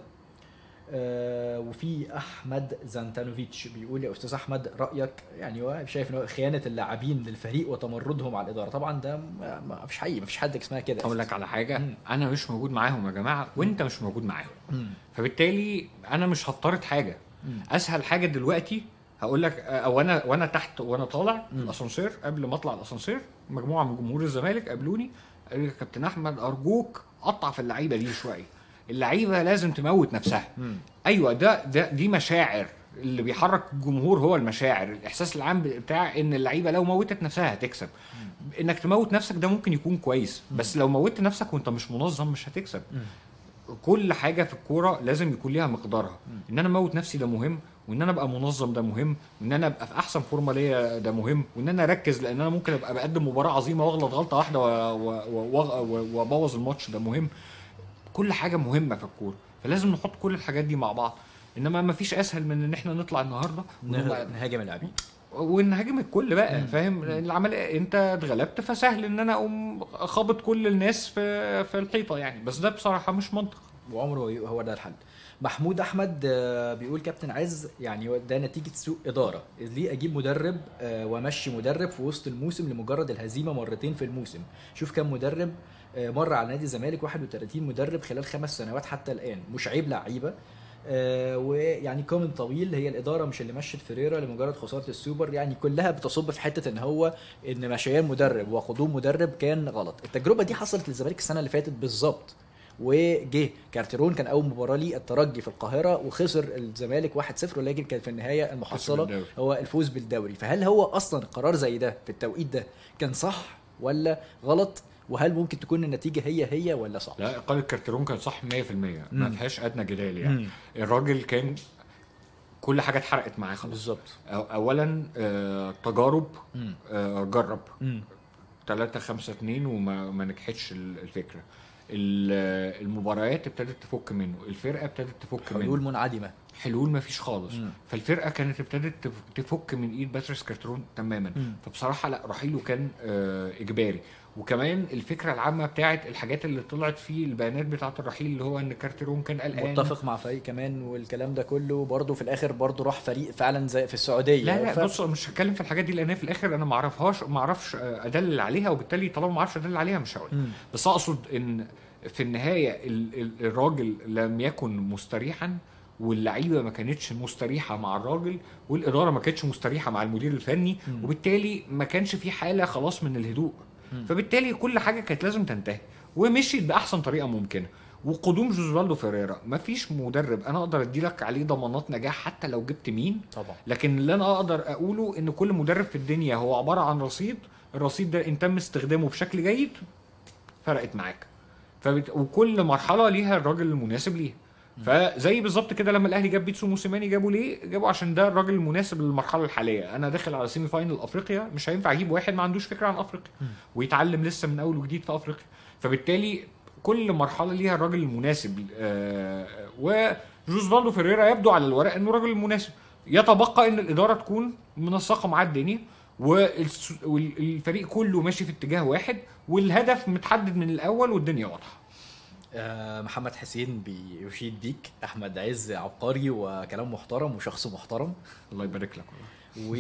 آه، وفي احمد زانتانوفيتش بيقول يا استاذ احمد رايك يعني هو شايف ان هو خيانه اللاعبين للفريق وتمردهم على الاداره طبعا ده ما ما فيش حقيقي ما فيش حد اسمها كده
اقول لك على حاجه
مم.
انا مش موجود معاهم يا جماعه وانت مش موجود معاهم
مم.
فبالتالي انا مش هفترض حاجه
مم.
اسهل حاجه دلوقتي هقول لك او انا وانا تحت وانا طالع
مم.
الاسانسير قبل ما اطلع الاسانسير مجموعه من جمهور الزمالك قابلوني قالوا لي يا كابتن احمد ارجوك قطع في اللعيبه دي شويه اللعيبه لازم تموت نفسها
مم.
ايوه ده ده دي مشاعر اللي بيحرك الجمهور هو المشاعر الاحساس العام بتاع ان اللعيبه لو موتت نفسها هتكسب انك تموت نفسك ده ممكن يكون كويس بس لو موتت نفسك وانت مش منظم مش هتكسب
مم.
كل حاجه في الكوره لازم يكون ليها مقدارها ان انا اموت نفسي ده مهم وان انا ابقى منظم ده مهم وان انا ابقى في احسن فورمه ليا ده مهم وان انا اركز لان انا ممكن ابقى بقدم مباراه عظيمه واغلط غلطه واحده و- و- و- و- وابوظ الماتش ده مهم كل حاجه مهمه في الكوره فلازم نحط كل الحاجات دي مع بعض انما ما فيش اسهل من ان احنا نطلع النهارده
نه-
ونبقى-
نهاجم اللاعبين
ونهاجم الكل بقى فاهم العمليه انت اتغلبت فسهل ان انا اقوم خابط كل الناس في في الحيطه يعني بس ده بصراحه مش منطق
وعمره هو ده الحل محمود احمد آه، بيقول كابتن عز يعني هو ده نتيجه سوء اداره ليه اجيب مدرب آه، وامشي مدرب في وسط الموسم لمجرد الهزيمه مرتين في الموسم شوف كم مدرب آه، مر على نادي الزمالك 31 مدرب خلال خمس سنوات حتى الان مش عيب لعيبه آه، ويعني كومنت طويل هي الاداره مش اللي مشت فيريرا لمجرد خساره السوبر يعني كلها بتصب في حته ان هو ان مشيان مدرب وقدوم مدرب كان غلط التجربه دي حصلت للزمالك السنه اللي فاتت بالظبط وجه كارتيرون كان اول مباراه ليه الترجي في القاهره وخسر الزمالك 1-0 ولكن كان في النهايه المحصله
بالدوري.
هو الفوز بالدوري فهل هو اصلا قرار زي ده في التوقيت ده كان صح ولا غلط وهل ممكن تكون النتيجه هي هي ولا صح
لا اقاله كارتيرون كان صح 100% ما
مم.
فيهاش ادنى جدال يعني
مم.
الراجل كان كل حاجه اتحرقت معاه خلاص
بالظبط
أو- اولا آه، تجارب
مم.
آه، جرب
مم.
3 5 2 وما ما نجحتش ال- الفكره ال- المباريات ابتدت تفك منه الفرقه ابتدت تفك منه
حلول منعدمه
حلول ما فيش خالص
مم.
فالفرقه كانت ابتدت تف- تفك من ايد باتريس كارترون تماما
مم.
فبصراحه لا رحيله كان آه، اجباري وكمان الفكره العامه بتاعت الحاجات اللي طلعت في البيانات بتاعت الرحيل اللي هو ان كارترون كان قلقان
متفق مع فريق كمان والكلام ده كله برضه في الاخر برضه راح فريق فعلا زي في السعوديه
لا لا
ف-
بص مش هتكلم في الحاجات دي لان هي في الاخر انا ما اعرفهاش ما اعرفش آه، ادلل عليها وبالتالي طالما ما اعرفش ادلل عليها مش هقول
مم.
بس اقصد ان في النهايه ال- ال- الراجل لم يكن مستريحا واللعيبه ما كانتش مستريحه مع الراجل والاداره ما كانتش مستريحه مع المدير الفني
مم.
وبالتالي ما كانش في حاله خلاص من الهدوء
مم.
فبالتالي كل حاجه كانت لازم تنتهي ومشيت باحسن طريقه ممكنه وقدوم جوزوالدو فيريرا ما فيش مدرب انا اقدر ادي لك عليه ضمانات نجاح حتى لو جبت مين
طبعا
لكن اللي انا اقدر اقوله ان كل مدرب في الدنيا هو عباره عن رصيد الرصيد ده ان تم استخدامه بشكل جيد فرقت معاك فبت... وكل مرحله ليها الراجل المناسب ليها فزي بالظبط كده لما الاهلي جاب بيتسو موسيماني جابوا ليه؟ جابوا عشان ده الراجل المناسب للمرحله الحاليه، انا داخل على سيمي فاينل افريقيا مش هينفع اجيب واحد ما عندوش فكره عن افريقيا ويتعلم لسه من اول وجديد في افريقيا، فبالتالي كل مرحله ليها الراجل المناسب آه وجوزفالدو فيريرا يبدو على الورق انه راجل مناسب يتبقى ان الاداره تكون منسقه معاه الدنيا والس- والفريق كله ماشي في اتجاه واحد والهدف متحدد من الاول والدنيا واضحه
آه، محمد حسين بيشيد بيك احمد عز عبقري وكلام محترم وشخص محترم
الله يبارك لك والله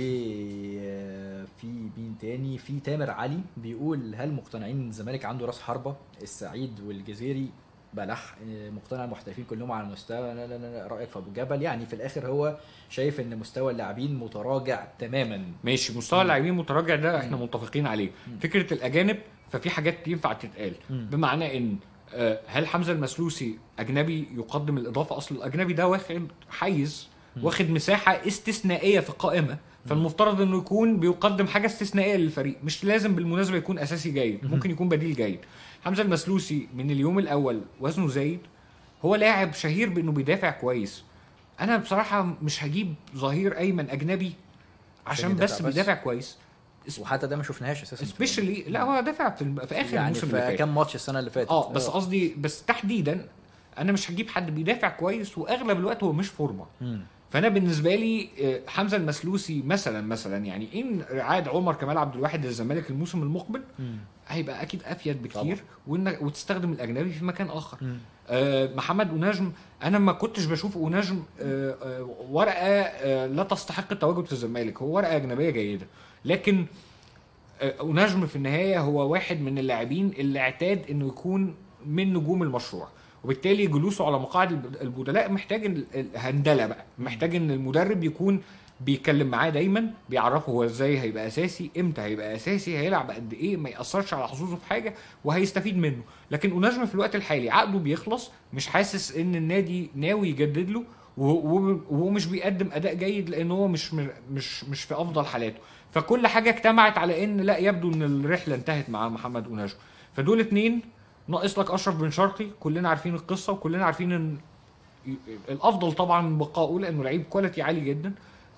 وفي مين تاني في تامر علي بيقول هل مقتنعين ان الزمالك عنده راس حربه السعيد والجزيري بلح آه، مقتنع المحترفين كلهم على المستوى لا لا لا رايك في ابو جبل يعني في الاخر هو شايف ان مستوى اللاعبين متراجع تماما
ماشي مستوى اللاعبين المتراجع ده احنا متفقين عليه فكره الاجانب ففي حاجات ينفع تتقال
مم.
بمعنى ان آه، هل حمزه المسلوسي اجنبي يقدم الاضافه اصل الاجنبي ده واخد حيز واخد مساحه استثنائيه في القائمه فالمفترض انه يكون بيقدم حاجه استثنائيه للفريق مش لازم بالمناسبه يكون اساسي جيد ممكن يكون بديل جيد حمزه المسلوسي من اليوم الاول وزنه زايد هو لاعب شهير بانه بيدافع كويس انا بصراحه مش هجيب ظهير ايمن اجنبي عشان
يدافع
بس
بس.
بيدافع كويس
وحتى ده ما شفناهاش اساسا
سبيشالي لا هو دافع في, الم- في اخر
يعني
الموسم اللي
في
فات
كام ماتش السنه اللي فاتت
اه بس قصدي بس تحديدا انا مش هجيب حد بيدافع كويس واغلب الوقت هو مش فورمه
مم.
فانا بالنسبه لي آه، حمزه المسلوسي مثلا مثلا يعني ان عاد عمر كمال عبد الواحد للزمالك الموسم المقبل
مم.
هيبقى اكيد افيد بكتير
طبعا.
وإن وتستخدم الاجنبي في مكان اخر
مم.
آه محمد اوناجم انا ما كنتش بشوف اوناجم آه آه ورقه آه لا تستحق التواجد في الزمالك هو ورقه اجنبيه جيده لكن آه اوناجم في النهايه هو واحد من اللاعبين اللي اعتاد انه يكون من نجوم المشروع وبالتالي جلوسه على مقاعد الب- البدلاء محتاج ال- الهندله بقى محتاج ان المدرب يكون بيتكلم معاه دايما بيعرفه هو ازاي هيبقى اساسي امتى هيبقى اساسي هيلعب قد ايه ما ياثرش على حظوظه في حاجه وهيستفيد منه لكن اوناجم في الوقت الحالي عقده بيخلص مش حاسس ان النادي ناوي يجدد له وهو وهو مش بيقدم اداء جيد لان هو مش مش مش في افضل حالاته فكل حاجه اجتمعت على ان لا يبدو ان الرحله انتهت مع محمد اوناجم فدول اتنين ناقص لك اشرف بن شرقي كلنا عارفين القصه وكلنا عارفين ان الافضل طبعا بقاؤه لانه لعيب كواليتي عالي جدا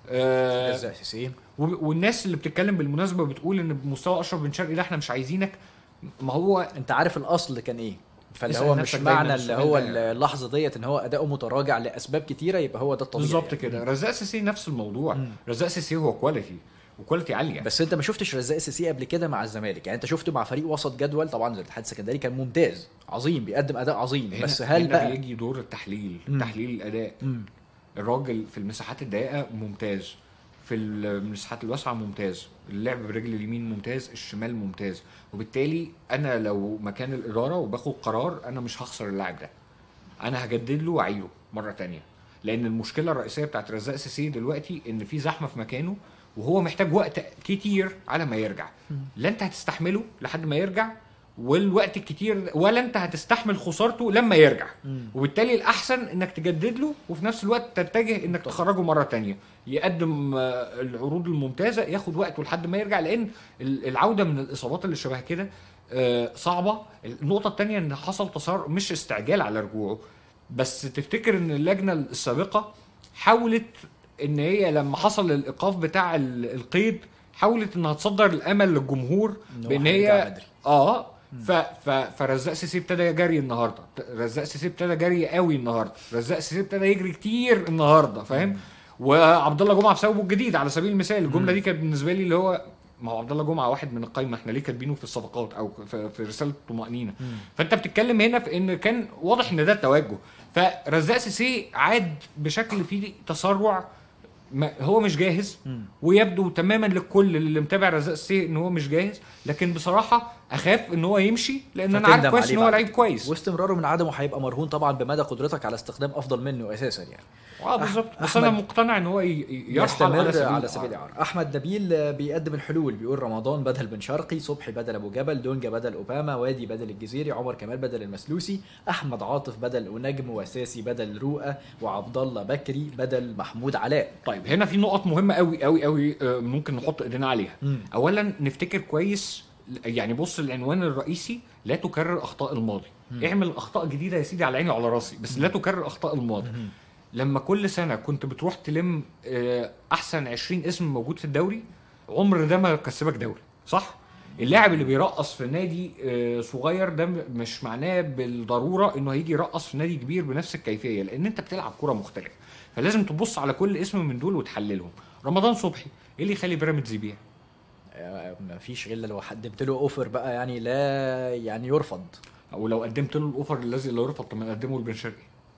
آه
ده اساسيين
و- والناس اللي بتتكلم بالمناسبه بتقول ان بمستوى اشرف بن شرقي ده احنا مش عايزينك ما هو
انت عارف الاصل كان ايه فاللي
اسأل
هو مش
نفسك دايماً
معنى اللي
السؤال
هو
ده.
اللحظه ديت ان هو اداؤه متراجع لاسباب كتيره يبقى هو ده الطبيعي
بالظبط
يعني.
كده رزاق سيسي نفس الموضوع
مم.
رزاق سيسي هو كواليتي وكواليتي عاليه
بس انت ما شفتش رزاق سيسي قبل كده مع الزمالك يعني انت شفته مع فريق وسط جدول طبعا زي الاتحاد السكندري كان ممتاز عظيم بيقدم اداء عظيم
هنا
بس هل
هنا
بقى
بيجي دور التحليل
مم.
تحليل الاداء
مم.
الراجل في المساحات الضيقه ممتاز في المساحات الواسعه ممتاز اللعب برجل اليمين ممتاز الشمال ممتاز وبالتالي انا لو مكان الاداره وباخد قرار انا مش هخسر اللاعب ده انا هجدد له واعيره مره تانية لان المشكله الرئيسيه بتاعت رزاق سيسي دلوقتي ان في زحمه في مكانه وهو محتاج وقت كتير على ما يرجع لا انت هتستحمله لحد ما يرجع والوقت الكتير ولا انت هتستحمل خسارته لما يرجع
مم.
وبالتالي الاحسن انك تجدد له وفي نفس الوقت تتجه انك تخرجه مره تانية يقدم آه، العروض الممتازه ياخد وقته لحد ما يرجع لان ال- العوده من الاصابات اللي شبه كده آه، صعبه النقطه الثانيه ان حصل تسارع مش استعجال على رجوعه بس تفتكر ان اللجنه السابقه حاولت ان هي لما حصل الايقاف بتاع ال- القيد حاولت انها تصدر الامل للجمهور
إن هو
بان
هيرجع
هي
بدري.
اه ف ف فرزاق سيسي ابتدى جري النهارده رزاق سيسي ابتدى جري قوي النهارده رزاق سيسي ابتدى يجري كتير النهارده فاهم وعبد الله جمعه بسببه الجديد على سبيل المثال الجمله دي كانت بالنسبه لي اللي هو ما هو عبد الله جمعه واحد من القايمه احنا ليه كاتبينه في الصفقات او في, في رساله طمانينه فانت بتتكلم هنا في ان كان واضح ان ده التوجه فرزاق سيسي عاد بشكل فيه تسرع ما هو مش جاهز ويبدو تماما للكل اللي متابع رزاق سي ان هو مش جاهز لكن بصراحه اخاف ان هو يمشي لان انا عارف
فتندم
كويس
عليه
ان هو
بعد
لعيب
كده.
كويس
واستمراره من عدمه هيبقى مرهون طبعا بمدى قدرتك على استخدام افضل منه اساسا يعني
اه بالظبط بس
أحمد
انا مقتنع ان هو ي- ي- يرحل
يستمر
على سبيل,
على سبيل الاعاره احمد نبيل آه، بيقدم الحلول بيقول رمضان بدل بن شرقي صبحي بدل ابو جبل دونجا بدل اوباما وادي بدل الجزيري عمر كمال بدل المسلوسي احمد عاطف بدل ونجم وساسي بدل رؤى وعبد الله بكري بدل محمود علاء
طيب هنا في نقط مهمه قوي قوي قوي آه، ممكن نحط ايدينا عليها
مم.
اولا نفتكر كويس يعني بص العنوان الرئيسي لا تكرر اخطاء الماضي اعمل اخطاء جديده يا سيدي على عيني وعلى راسي بس لا تكرر اخطاء الماضي لما كل سنه كنت بتروح تلم آه، احسن 20 اسم موجود في الدوري عمر ده ما كسبك دوري صح اللاعب اللي بيرقص في نادي آه، صغير ده م- مش معناه بالضروره انه هيجي يرقص في نادي كبير بنفس الكيفيه لان انت بتلعب كره مختلفه فلازم تبص على كل اسم من دول وتحللهم رمضان صبحي ايه اللي يخلي بيراميدز يبيع
آه، ما فيش غير لو قدمت له اوفر بقى يعني لا يعني يرفض
او لو قدمت له الاوفر الذي لا يرفض طب ما نقدمه لبن شرقي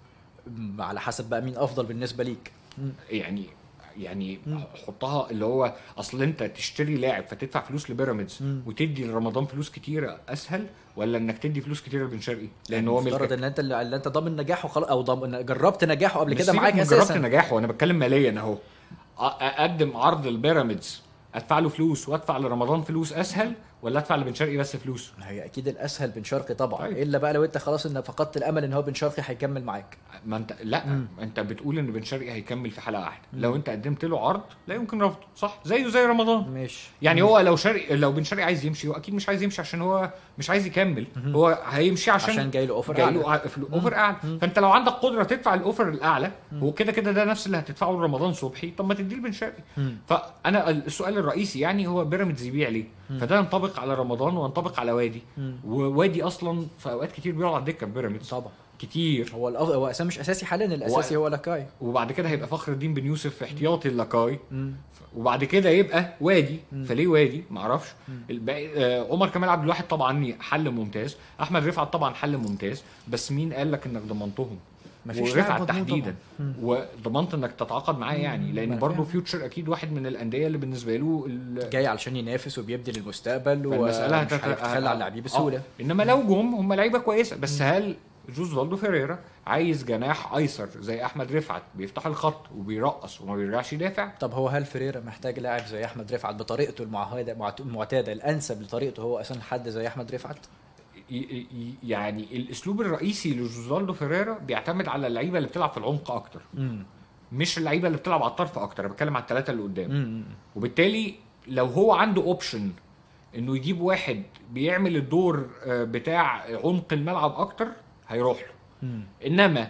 م، على حسب بقى مين افضل بالنسبه ليك
يعني يعني حطها اللي هو اصل انت تشتري لاعب فتدفع فلوس لبيراميدز
مم.
وتدي لرمضان فلوس كتيره اسهل ولا انك تدي فلوس كتيره لبن شرقي لان هو
مفترض
ملكك
ان انت اللي اللي انت ضامن نجاحه خلاص او ضامن جربت نجاحه قبل
بس
كده
سيبك
معاك
من
اساسا
جربت نجاحه انا بتكلم ماليا اهو أ- اقدم عرض البيراميدز ادفع له فلوس وادفع لرمضان فلوس اسهل ولا ادفع لبن شرقي بس فلوس
ما هي اكيد الاسهل بن شرقي طبعا
طيب.
الا بقى لو انت خلاص ان فقدت الامل ان هو بن شرقي هيكمل معاك
ما انت لا
مم.
انت بتقول ان بن شرقي هيكمل في حلقه واحده لو انت قدمت له عرض لا يمكن رفضه صح زيه زي رمضان
ماشي
يعني هو لو شرقي لو بن شرقي عايز يمشي هو اكيد مش عايز يمشي عشان هو مش عايز يكمل هو هيمشي عشان
عشان جاي له اوفر
جاي
أعلى.
له ع- في الاوفر اعلى فانت لو عندك قدره تدفع الاوفر الاعلى هو كده كده ده نفس اللي هتدفعه لرمضان صبحي طب ما تديه لبن شرقي
مم.
فانا السؤال الرئيسي يعني هو بيراميدز يبيع ليه فده ينطبق على رمضان وينطبق على وادي
مم.
ووادي اصلا في اوقات كتير بيقعد على الدكه في بيراميدز
طبعا
كتير
هو الأف... هو اساسا مش اساسي حاليا الاساسي هو لاكاي
وبعد كده هيبقى فخر الدين بن يوسف في احتياطي اللاكاي
مم.
وبعد كده يبقى وادي
مم.
فليه وادي معرفش
مم.
الباقي آه عمر كمال عبد الواحد طبعا حل ممتاز احمد رفعت طبعا حل ممتاز بس مين قال لك انك ضمنتهم
مفيش لاعب
ورفعت
مضمون
تحديدا
طبعاً.
وضمنت انك تتعاقد معاه يعني
ما
لان
أنا
برضه
فاهم.
فيوتشر اكيد واحد من الانديه اللي بالنسبه له ال-
جاي علشان ينافس وبيبدي للمستقبل
فالمساله
ومش
هتت-
هيتخلى عن لعيبه بسهوله
آه. انما لو جم هم لعيبه كويسه بس هل جوز فالدو فيريرا عايز جناح ايسر زي احمد رفعت بيفتح الخط وبيرقص وما بيرجعش يدافع
طب هو هل فريرا محتاج لاعب زي احمد رفعت بطريقته المعهده معت- المعتاده الانسب لطريقته هو اساسا حد زي احمد رفعت
ي- ي- يعني الاسلوب الرئيسي لجوزالدو فيريرا بيعتمد على اللعيبه اللي بتلعب في العمق اكتر
امم
مش اللعيبه اللي بتلعب على الطرف اكتر انا بتكلم على الثلاثه اللي قدام
امم
وبالتالي لو هو عنده اوبشن انه يجيب واحد بيعمل الدور آه، بتاع عمق الملعب اكتر هيروح له
امم
انما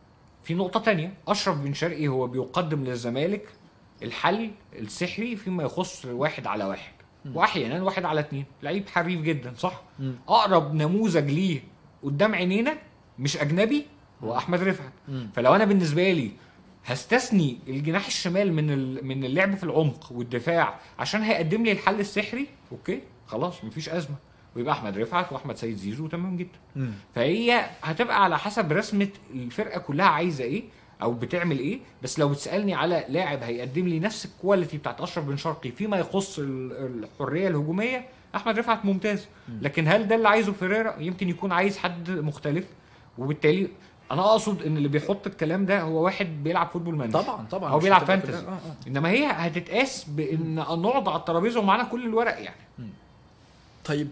في نقطه تانية اشرف بن شرقي هو بيقدم للزمالك الحل السحري فيما يخص واحد على واحد واحيانا واحد على اتنين لعيب حريف جدا صح
مم.
اقرب نموذج ليه قدام عينينا مش اجنبي هو احمد رفعت
مم.
فلو انا بالنسبه لي هستثني الجناح الشمال من ال- من اللعب في العمق والدفاع عشان هيقدم لي الحل السحري اوكي خلاص مفيش ازمه ويبقى احمد رفعت واحمد سيد زيزو تمام جدا
امم
فهي هتبقى على حسب رسمه الفرقه كلها عايزه ايه او بتعمل ايه بس لو بتسالني على لاعب هيقدم لي نفس الكواليتي بتاعت اشرف بن شرقي فيما يخص ال- الحريه الهجوميه احمد رفعت ممتاز لكن هل ده اللي عايزه فيريرا يمكن يكون عايز حد مختلف وبالتالي انا اقصد ان اللي بيحط الكلام ده هو واحد بيلعب فوتبول مانجر
طبعا طبعا
هو
مش
بيلعب
هتبقى-
فانتزي
آه، آه.
انما هي هتتقاس بان نقعد على الترابيزه ومعانا كل الورق يعني
طيب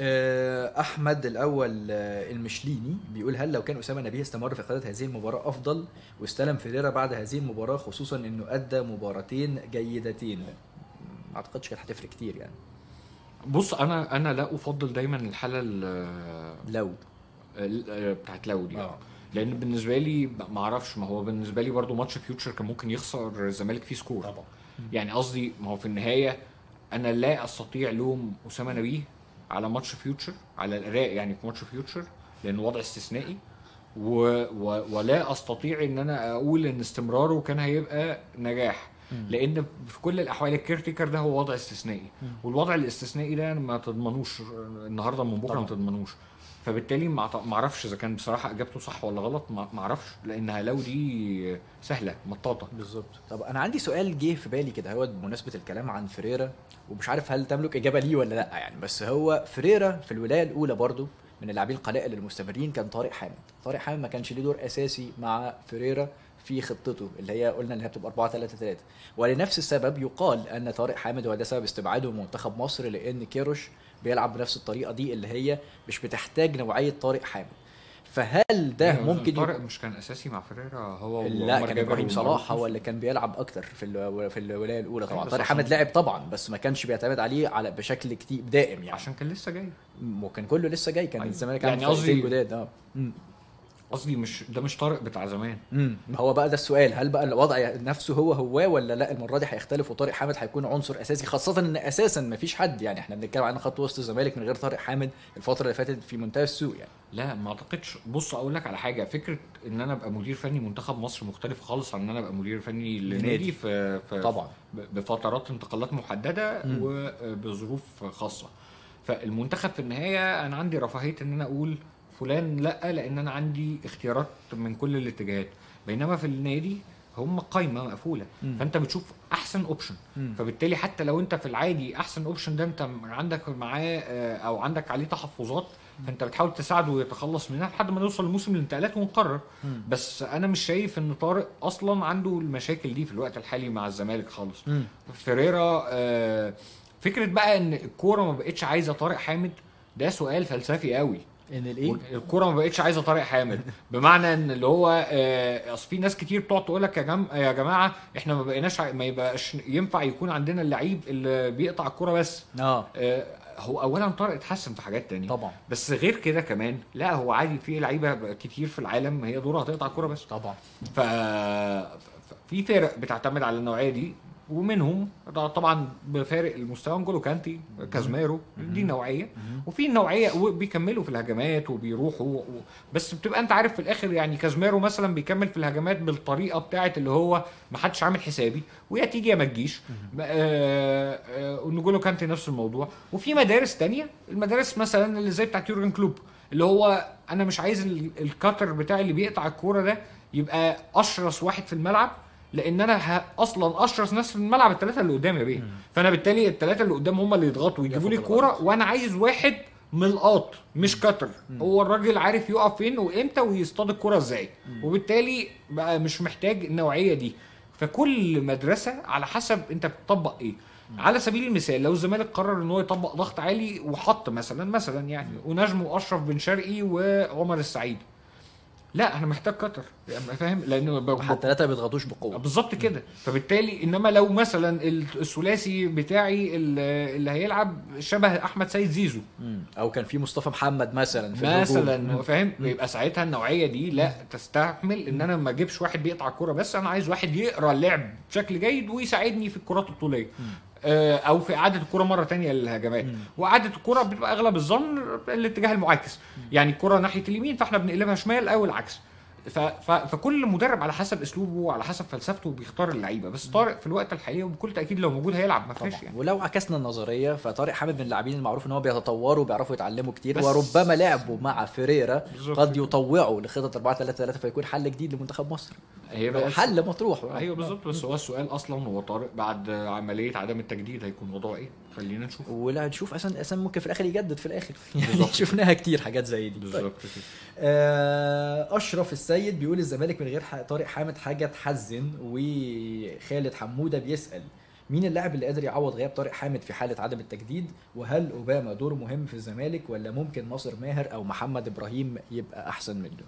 آه، احمد الاول آه، المشليني بيقول هل لو كان اسامه نبيه استمر في قياده هذه المباراه افضل واستلم فيريرا بعد هذه المباراه خصوصا انه ادى مباراتين جيدتين ما اعتقدش كانت هتفرق كتير يعني
بص انا انا لا افضل دايما الحاله ال-
لو
ال- بتاعت لو دي
اه
لان بالنسبه لي ما اعرفش ما هو بالنسبه لي برضو ماتش فيوتشر كان ممكن يخسر الزمالك فيه سكور
طبعا
يعني قصدي ما هو في النهايه انا لا استطيع لوم اسامه نبيه على ماتش فيوتشر على الاداء يعني في ماتش فيوتشر لانه وضع استثنائي و... و... ولا استطيع ان انا اقول ان استمراره كان هيبقى نجاح لان في كل الاحوال الكيرتيكر ده هو وضع استثنائي والوضع الاستثنائي ده ما تضمنوش النهارده من بكره ما
طبعا.
تضمنوش فبالتالي ما أعت- ما اعرفش اذا كان بصراحه اجابته صح ولا غلط ما ما اعرفش لانها لو دي سهله مطاطه
بالظبط طب انا عندي سؤال جه في بالي كده هو بمناسبه الكلام عن فريرا ومش عارف هل تملك اجابه ليه ولا لا يعني بس هو فريرا في الولايه الاولى برضو من اللاعبين القلائل المستمرين كان طارق حامد طارق حامد ما كانش ليه دور اساسي مع فريرا في خطته اللي هي قلنا ان هي بتبقى 4 3 3 ولنفس السبب يقال ان طارق حامد هو ده سبب استبعاده من منتخب مصر لان كيروش بيلعب بنفس الطريقه دي اللي هي مش بتحتاج نوعيه طارق حامد فهل ده
أيوة،
ممكن
طارق
يكون-
مش كان اساسي مع فريرا هو
لا
وعمر
كان
جابر
ابراهيم
ومروان
صلاح هو
يوسف.
اللي كان بيلعب اكتر في الو- في الولايه الاولى طبعا
بس
طارق
عشان-
حامد لاعب طبعا بس ما كانش بيعتمد عليه على بشكل كتير دائم يعني
عشان كان لسه جاي
وكان كله لسه جاي كان
أيوة.
الزمالك
يعني
عنده فرقتين
قصدي-
جداد اه مم.
قصدي مش ده مش طارق بتاع زمان
امم ما هو بقى ده السؤال هل بقى الوضع نفسه هو هو ولا لا المره دي هيختلف وطارق حامد هيكون عنصر اساسي خاصه ان اساسا ما فيش حد يعني احنا بنتكلم عن خط وسط الزمالك من غير طارق حامد الفتره اللي فاتت في منتهى السوء يعني
لا ما اعتقدش بص اقول لك على حاجه فكره ان انا ابقى مدير فني منتخب مصر مختلف خالص عن ان انا ابقى مدير فني
لنادي.
لنادي في, في
طبعا
ب- بفترات انتقالات محدده
مم.
وبظروف خاصه فالمنتخب في النهايه انا عندي رفاهيه ان انا اقول فلان لا لان انا عندي اختيارات من كل الاتجاهات بينما في النادي هم قايمه مقفوله
مم.
فانت بتشوف احسن اوبشن
مم.
فبالتالي حتى لو انت في العادي احسن اوبشن ده انت عندك معاه آه، او عندك عليه تحفظات فانت بتحاول تساعده ويتخلص منها لحد ما نوصل لموسم الانتقالات ونقرر
مم.
بس انا مش شايف ان طارق اصلا عنده المشاكل دي في الوقت الحالي مع الزمالك خالص
مم.
فيريرا آه، فكره بقى ان الكوره ما بقتش عايزه طارق حامد ده سؤال فلسفي قوي
ان الايه
الكوره ما بقتش عايزه طارق حامد بمعنى ان اللي هو آه، اصل في ناس كتير بتقعد تقول لك يا جم... يا جماعه احنا ما بقيناش ع- ما يبقاش ينفع يكون عندنا اللعيب اللي بيقطع الكوره بس
اه
آه، هو اولا طارق اتحسن في حاجات تانية
طبعا
بس غير كده كمان لا هو عادي في لعيبه كتير في العالم هي دورها تقطع الكوره بس
طبعا
ف ف- في فرق بتعتمد على النوعيه دي ومنهم ده طبعا بفارق المستوى نجولو كانتي كازميرو دي نوعيه وفي نوعيه وبيكملوا في الهجمات وبيروحوا و... بس بتبقى انت عارف في الاخر يعني كازميرو مثلا بيكمل في الهجمات بالطريقه بتاعت اللي هو ما حدش عامل حسابي ويا تيجي يا ما تجيش آه، آه، ونجولو كانتي نفس الموضوع وفي مدارس تانية المدارس مثلا اللي زي بتاعت يورجن كلوب اللي هو انا مش عايز ال- الكاتر بتاعي اللي بيقطع الكوره ده يبقى اشرس واحد في الملعب لان انا ه... اصلا اشرس ناس في الملعب الثلاثه اللي قدامي يا بيه فانا بالتالي الثلاثه اللي قدام هم اللي يضغطوا ويجيبوا لي
ياخد
الكوره
الغلط.
وانا عايز واحد ملقاط مش كتر هو الراجل عارف يقف فين وامتى ويصطاد الكوره ازاي وبالتالي بقى مش محتاج النوعيه دي فكل مدرسه على حسب انت بتطبق ايه على سبيل المثال لو الزمالك قرر ان هو يطبق ضغط عالي وحط مثلا مثلا يعني ونجم واشرف بن شرقي وعمر السعيد لا انا محتاج كتر يعني فاهم لان ب-
حتى الثلاثه ما بيضغطوش بقوه
بالظبط كده فبالتالي انما لو مثلا الثلاثي بتاعي اللي اللي هيلعب شبه احمد سيد زيزو
مم. او كان في مصطفى محمد مثلا في الهجوم.
مثلا هو فاهم يبقى ساعتها النوعيه دي لا تستحمل ان انا ما اجيبش واحد بيقطع الكوره بس انا عايز واحد يقرا اللعب بشكل جيد ويساعدني في الكرات الطوليه آه، او في اعاده الكره مره تانية للهجمات واعاده الكره بتبقى اغلب الظن الاتجاه المعاكس يعني الكره ناحيه اليمين فاحنا بنقلبها شمال او العكس ف... ف... فكل مدرب على حسب اسلوبه وعلى حسب فلسفته بيختار اللعيبه بس طارق في الوقت الحالي وبكل تاكيد لو موجود هيلعب ما فيهاش
طبعا
يعني
ولو عكسنا النظريه فطارق حامد من اللاعبين المعروف ان هو بيتطوروا وبيعرفوا يتعلموا كتير
بس-
وربما لعبه مع فيريرا
بالظبط
قد
كده.
يطوعه لخطط 4 3 3 فيكون حل جديد لمنتخب مصر
هي بقى
حل مطروح
ايوه بالظبط بس هو السؤال اصلا هو طارق بعد عمليه عدم التجديد هيكون وضعه ايه؟ خلينا نشوف
ولا نشوف اصلا اصلا ممكن في الاخر يجدد في الاخر يعني
بالظبط.
شفناها كتير حاجات زي دي طيب.
بالظبط كده
آه، اشرف السيد بيقول الزمالك من غير ح- طارق حامد حاجه تحزن وخالد حموده بيسال مين اللاعب اللي قادر يعوض غياب طارق حامد في حاله عدم التجديد وهل اوباما دوره مهم في الزمالك ولا ممكن ناصر ماهر او محمد ابراهيم يبقى احسن منه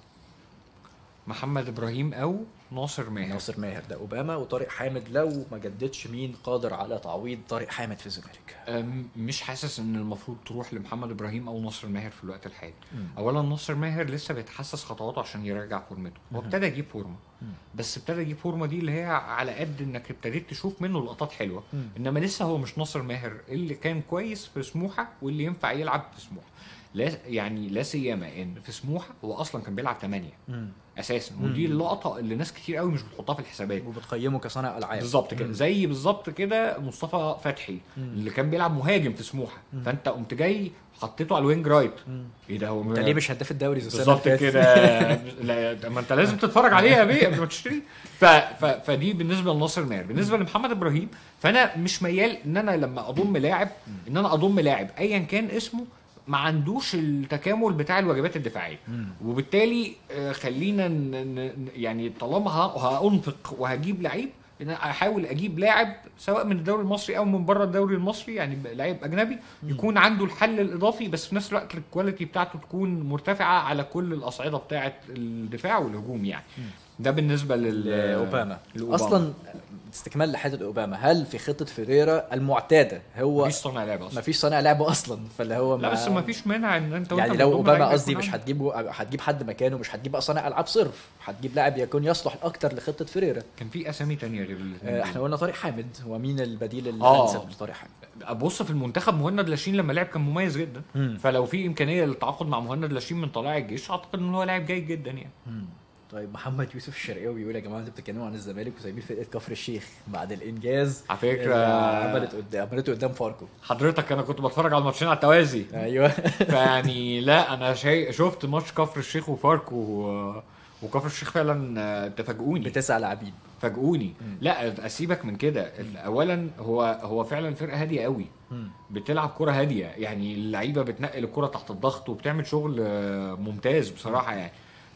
محمد ابراهيم او ناصر ماهر
ناصر ماهر ده اوباما وطارق حامد لو ما جددش مين قادر على تعويض طارق حامد في الزمالك
أم، مش حاسس ان المفروض تروح لمحمد ابراهيم او ناصر ماهر في الوقت الحالي
مم.
اولا ناصر ماهر لسه بيتحسس خطواته عشان يرجع فورمته هو ابتدى يجيب فورمه
مم.
بس ابتدى يجيب فورمه دي اللي هي على قد انك ابتديت تشوف منه لقطات حلوه
مم.
انما لسه هو مش ناصر ماهر اللي كان كويس في سموحه واللي ينفع يلعب في سموحه لا يعني لا سيما ان في سموحه هو اصلا كان بيلعب 8
مم.
اساسا ودي اللقطه اللي ناس كتير قوي مش بتحطها في الحسابات
وبتقيمه كصانع العاب
بالظبط كده
مم.
زي بالظبط كده مصطفى فتحي
مم.
اللي كان بيلعب مهاجم في سموحه
مم.
فانت قمت جاي حطيته على الوينج رايت
مم.
ايه ده هو
انت ليه مش هداف الدوري زي السنه
بالظبط
اللي فاتت؟
كده لا ما انت لازم تتفرج عليه يا بيه قبل ما تشتري ف... ف... فدي بالنسبه لناصر ماهر بالنسبه لمحمد ابراهيم فانا مش ميال ان انا لما اضم لاعب ان انا اضم لاعب ايا كان اسمه ما عندوش التكامل بتاع الواجبات الدفاعيه
مم.
وبالتالي آه، خلينا ن... ن... يعني طالما ه- هانفق وهجيب لعيب ان أنا احاول اجيب لاعب سواء من الدوري المصري او من بره الدوري المصري يعني ب- لاعب اجنبي يكون عنده الحل الاضافي بس في نفس الوقت الكواليتي بتاعته تكون مرتفعه على كل الاصعده بتاعه الدفاع والهجوم يعني ده بالنسبه لل
لاوباما
لأوباما.
اصلا استكمال لحته اوباما هل في خطه فيريرا المعتاده هو
مفيش صانع لعب
ما
اصلا
فيش صانع لعب اصلا فاللي هو
لا بس ما فيش مانع ان انت وأنت
يعني لو
بتضم
اوباما
لعيب
قصدي
يكون
مش
عندك.
هتجيبه هتجيب حد مكانه مش هتجيب بقى صانع العاب صرف هتجيب لاعب يكون يصلح اكتر لخطه فيريرا
كان في اسامي تانية غير الاثنين
آه، احنا قلنا طارق حامد هو مين البديل
آه.
الانسب لطارق حامد
بص في المنتخب مهند لاشين لما لعب كان مميز جدا
مم.
فلو في امكانيه للتعاقد مع مهند لاشين من طلائع الجيش اعتقد ان هو لاعب جيد جدا يعني
مم. طيب محمد يوسف الشرقاوي بيقول يا جماعه انتوا بتتكلموا عن الزمالك وسايبين فرقه كفر الشيخ بعد الانجاز
على فكره
اللي عملت قدام عملته قدام فاركو
حضرتك انا كنت بتفرج على الماتشين على التوازي
ايوه
فيعني لا انا شيء شفت ماتش كفر الشيخ وفاركو و... وكفر الشيخ فعلا آه، تفاجئوني
بتسع لاعبين
فاجئوني
مم.
لا اسيبك من كده اولا هو هو فعلا فرقه هاديه قوي
مم.
بتلعب كرة هادية يعني اللعيبة بتنقل الكرة تحت الضغط وبتعمل شغل آه، ممتاز بصراحة يعني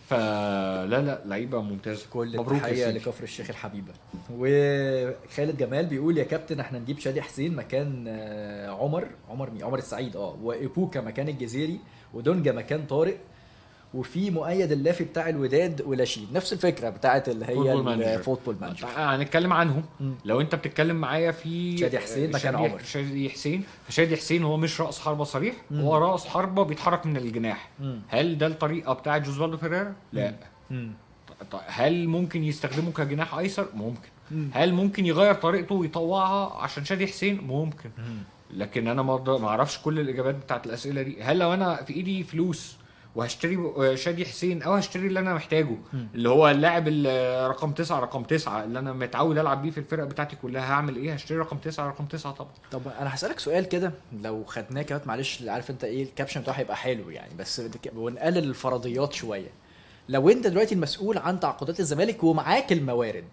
فلا لا لعيبه ممتازه
كل
مبروك يا
التحيه
سيدي.
لكفر الشيخ الحبيبه وخالد جمال بيقول يا كابتن احنا نجيب شادي حسين مكان آه، عمر عمر مين عمر السعيد اه وايبوكا مكان الجزيري ودونجا مكان طارق وفي مؤيد اللافي بتاع الوداد ولاشين نفس الفكره بتاعت اللي هي
فوتبول مانجر.
الفوتبول مانجر
هنتكلم عنهم
مم.
لو انت بتتكلم معايا في
شادي حسين مكان
شادي-
عمر.
شادي حسين فشادي حسين هو مش راس حربه صريح
مم.
هو راس حربه بيتحرك من الجناح
مم.
هل ده الطريقه بتاعه جوزوالدو فيريرا لا
مم.
ط- هل ممكن يستخدمه كجناح ايسر ممكن
مم.
هل ممكن يغير طريقته ويطوعها عشان شادي حسين ممكن
مم.
لكن انا ما أقدر- ما اعرفش كل الاجابات بتاعت الاسئله دي هل لو انا في ايدي فلوس وهشتري آه، شادي حسين او هشتري اللي انا محتاجه
مم.
اللي هو اللاعب ال- رقم تسعة رقم تسعة اللي انا متعود العب بيه في الفرق بتاعتي كلها هعمل ايه هشتري رقم تسعة رقم تسعة طبعا
طب انا هسالك سؤال كده لو خدناه كده معلش عارف انت ايه الكابشن بتاعه هيبقى حلو يعني بس ونقلل الفرضيات شويه لو انت دلوقتي المسؤول عن تعاقدات الزمالك ومعاك الموارد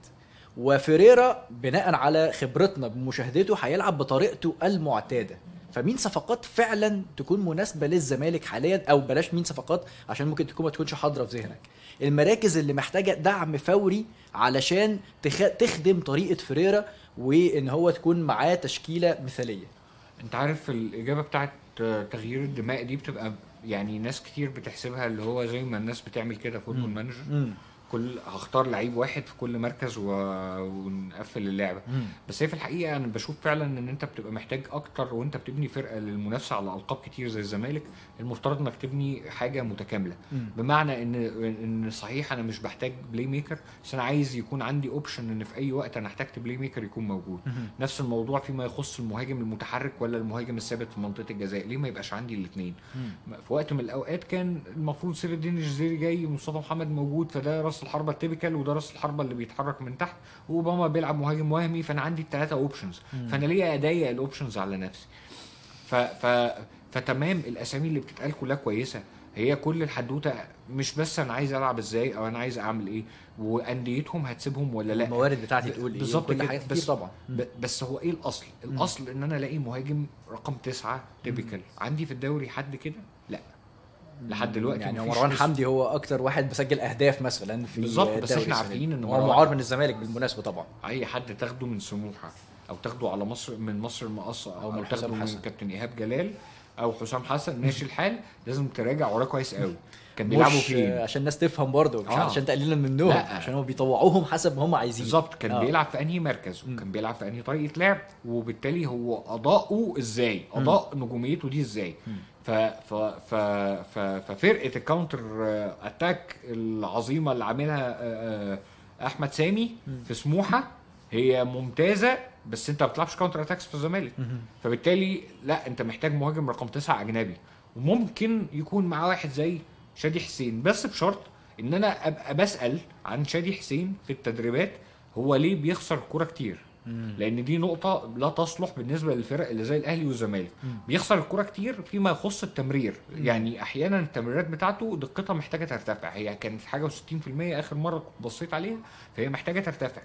وفيريرا بناء على خبرتنا بمشاهدته هيلعب بطريقته المعتاده فمين صفقات فعلا تكون مناسبه للزمالك حاليا او بلاش مين صفقات عشان ممكن تكون ما تكونش حاضره في ذهنك المراكز اللي محتاجه دعم فوري علشان تخ... تخدم طريقه فيريرا وان هو تكون معاه تشكيله مثاليه
انت عارف الاجابه بتاعت آه، تغيير الدماء دي بتبقى يعني ناس كتير بتحسبها اللي هو زي ما الناس بتعمل كده فوتبول
مم.
مانجر
امم
كل هختار لعيب واحد في كل مركز و... ونقفل اللعبه بس هي في الحقيقه انا بشوف فعلا ان انت بتبقى محتاج اكتر وانت بتبني فرقه للمنافسه على القاب كتير زي الزمالك المفترض انك تبني حاجه متكامله
مم.
بمعنى ان ان صحيح انا مش بحتاج بلاي ميكر بس انا عايز يكون عندي اوبشن ان في اي وقت انا احتجت بلاي ميكر يكون موجود
مهم.
نفس الموضوع فيما يخص المهاجم المتحرك ولا المهاجم الثابت في منطقه الجزاء ليه ما يبقاش عندي الاثنين في وقت من الاوقات كان المفروض سير الدين الجزيري جاي مصطفى محمد موجود فده راس الحربه التيبيكال وده راس الحربه اللي بيتحرك من تحت واوباما بيلعب مهاجم وهمي فانا عندي الثلاثه اوبشنز فانا ليه اضيق الاوبشنز على نفسي ف ف فتمام الاسامي اللي بتتقال كلها كويسه هي كل الحدوته مش بس انا عايز العب ازاي او انا عايز اعمل ايه وانديتهم هتسيبهم ولا لا
الموارد بتاعتي تقول ايه
بالظبط
كل
كده.
حاجات كتير
بس-
طبعا
ب- بس هو ايه الاصل؟ الاصل ان انا الاقي مهاجم رقم تسعة تيبيكال عندي في الدوري حد كده؟ لا لحد دلوقتي
يعني هو
مفيش
مروان
اسم.
حمدي هو اكتر واحد بيسجل اهداف مثلا في
بالظبط، بس
الدوري
احنا
السنة دي.
عارفين إن
هو
مروان-
معار من الزمالك بالمناسبه طبعا
اي حد تاخده من سموحه او تاخده على مصر من مصر المقاصه
أو
او,
من
أو
حسام
تاخده من
حسن.
كابتن ايهاب جلال او حسام حسن ماشي الحال لازم تراجع وراه كويس قوي كان بيلعبوا
مش
فين؟
آه، عشان الناس تفهم برضه مش
آه.
عشان تقليلا منهم
لا.
عشان هم بيطوعوهم حسب ما هم عايزين
بالظبط كان
آه.
بيلعب في انهي مركز وكان بيلعب في انهي طريقه لعب وبالتالي هو اداؤه ازاي اداء نجوميته دي ازاي ف ف ف ف ففرقه الكاونتر آه، اتاك العظيمه اللي عاملها آه، آه، احمد سامي في سموحه هي ممتازه بس انت ما بتلعبش كاونتر اتاكس في الزمالك فبالتالي لا انت محتاج مهاجم رقم تسعة اجنبي وممكن يكون معاه واحد زي شادي حسين بس بشرط ان انا ابقى بسال عن شادي حسين في التدريبات هو ليه بيخسر الكوره كتير لان دي نقطه لا تصلح بالنسبه للفرق اللي زي الاهلي والزمالك بيخسر الكوره كتير فيما يخص التمرير يعني احيانا التمريرات بتاعته دقتها محتاجه ترتفع هي كانت حاجه و60% اخر مره كنت بصيت عليها فهي محتاجه ترتفع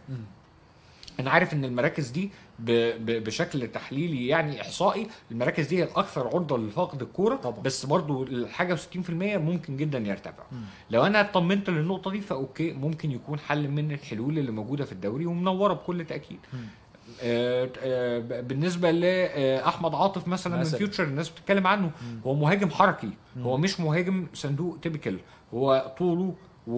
انا عارف ان المراكز دي ب... ب... بشكل تحليلي يعني احصائي المراكز دي هي الاكثر عرضه لفقد الكوره
طبعا.
بس برضو الحاجه و60% ممكن جدا يرتفع لو انا اطمنت للنقطه دي فاوكي ممكن يكون حل من الحلول اللي موجوده في الدوري ومنوره بكل تاكيد آه، آه، بالنسبه لاحمد عاطف مثلا من
مثلا.
فيوتشر الناس بتتكلم عنه هو مهاجم حركي هو مش مهاجم صندوق تيبيكال هو طوله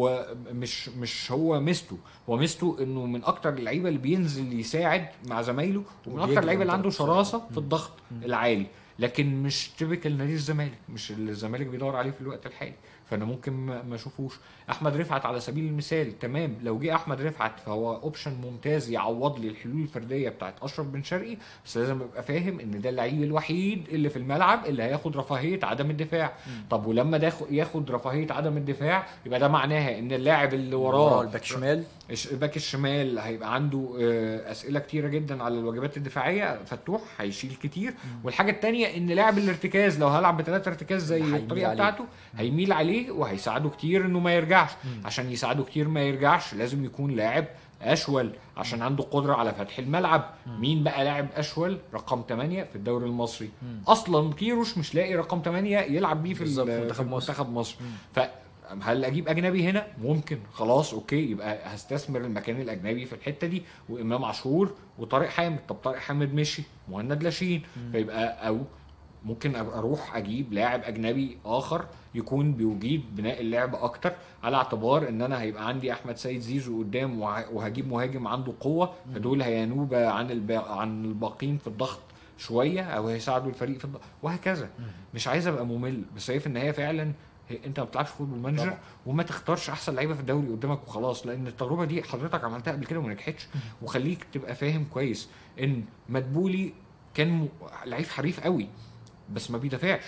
ومش مش هو ميزته هو ميزته انه من اكتر اللعيبه اللي بينزل يساعد مع زمايله ومن اكتر
وبيجري
اللعيبه اللي عنده
ويضرب
شراسه في الضغط العالي لكن مش تيبيكال نادي الزمالك مش اللي الزمالك بيدور عليه في الوقت الحالي فانا ممكن ما ما اشوفوش احمد رفعت على سبيل المثال تمام لو جه احمد رفعت فهو اوبشن ممتاز يعوض لي الحلول الفرديه بتاعت اشرف بن شرقي بس لازم ابقى فاهم ان ده اللعيب الوحيد اللي في الملعب اللي هياخد رفاهيه عدم الدفاع طب ولما ده ياخد- ياخد رفاهيه عدم الدفاع يبقى ده معناها ان اللاعب اللي
وراه
وراه
الباك شمال
الش- الباك الشمال هيبقى عنده آه، اسئله كتيره جدا على الواجبات الدفاعيه فتوح هيشيل كتير والحاجه الثانيه ان لاعب الارتكاز لو هلعب بثلاثه ارتكاز زي
هيميل
الطريقه
عليه.
بتاعته هيميل عليه وهيساعده كتير انه ما يرجعش عشان يساعده كتير ما يرجعش لازم يكون لاعب اشول عشان عنده قدره على فتح الملعب مين بقى لاعب اشول رقم 8 في الدوري المصري اصلا كيروش مش لاقي رقم 8 يلعب بيه في
بالظبط،
ال-
في منتخب
في
مصر.
منتخب مصر ف هل اجيب اجنبي هنا ممكن خلاص اوكي يبقى هستثمر المكان الاجنبي في الحته دي وامام عاشور وطارق حامد طب طارق حامد مشي مهند لاشين فيبقى او ممكن أبقى اروح اجيب لاعب اجنبي اخر يكون بيجيد بناء اللعب اكتر على اعتبار ان انا هيبقى عندي احمد سيد زيزو قدام وه- وهجيب مهاجم عنده قوه فدول هينوب عن البا... عن الباقيين في الضغط شويه او هيساعدوا الفريق في الضغط وهكذا مش عايز ابقى ممل بس شايف ان هي فعلا هي انت ما بتلعبش فوتبول مانجر
طبعا.
وما تختارش احسن لعيبه في الدوري قدامك وخلاص لان التجربه دي حضرتك عملتها قبل كده وما نجحتش وخليك تبقى فاهم كويس ان مدبولي كان م... لعيب حريف قوي بس ما بيدافعش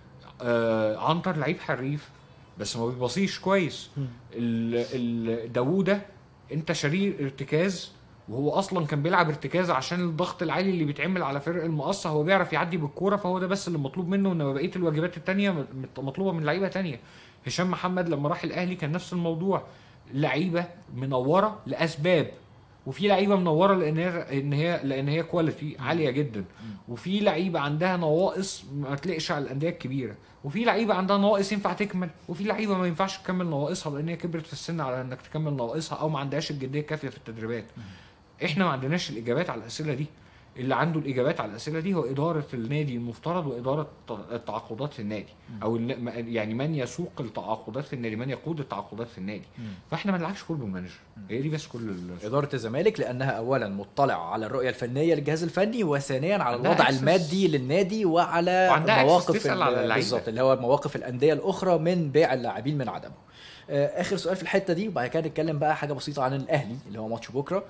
آه عنتر لعيب حريف بس ما بيبصيش كويس ال... ال... داوودة انت شرير ارتكاز وهو اصلا كان بيلعب ارتكاز عشان الضغط العالي اللي بيتعمل على فرق المقصه هو بيعرف يعدي بالكوره فهو ده بس اللي مطلوب منه انما بقيه الواجبات التانية مت- مطلوبه من لعيبه تانية هشام محمد لما راح الاهلي كان نفس الموضوع لعيبه منوره لاسباب وفي لعيبه منوره لان هي ان هي لان هي كواليتي عاليه جدا وفي لعيبه عندها نواقص ما تلاقيش على الانديه الكبيره وفي لعيبه عندها نواقص ينفع تكمل وفي لعيبه ما ينفعش تكمل نواقصها لان هي كبرت في السن على انك تكمل نواقصها او ما عندهاش الجديه الكافيه في التدريبات احنا ما عندناش الاجابات على الاسئله دي اللي عنده الاجابات على الاسئله دي هو اداره النادي المفترض واداره الت- التعاقدات في النادي او الن- م- يعني من يسوق التعاقدات في النادي من يقود التعاقدات في النادي فاحنا ما نلعبش فوتبول مانجر هي دي بس كل ال-
إدارة الزمالك لأنها أولا مطلعة على الرؤية الفنية للجهاز الفني وثانيا على
عندها
الوضع
access.
المادي للنادي وعلى
وعندها access
مواقف
تسأل
ال-
على اللعيبة.
بالظبط اللي هو مواقف الأندية الأخرى من بيع اللاعبين من عدمه. آه، آخر سؤال في الحتة دي وبعد كده نتكلم بقى حاجة بسيطة عن الأهلي اللي هو ماتش بكرة.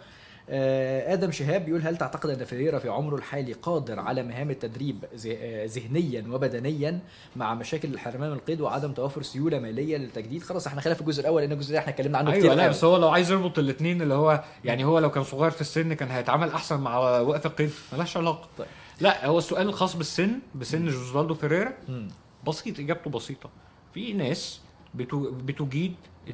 آه، ادم شهاب بيقول هل تعتقد ان فيريرا في عمره الحالي قادر على مهام التدريب ذ- آه، ذهنيا وبدنيا مع مشاكل الحرمان من القيد وعدم توفر سيوله ماليه للتجديد خلاص احنا خلينا في الجزء الاول لان الجزء ده احنا اتكلمنا عنه
ايوه
كتير
لا
قوي.
بس هو لو عايز يربط الاثنين اللي هو يعني هو لو كان صغير في السن كان هيتعامل احسن مع وقف القيد ملهاش علاقه
طيب.
لا هو السؤال الخاص بالسن بسن جوزفالدو فيريرا
مم.
بسيط اجابته بسيطه في ناس بتو- بتجيد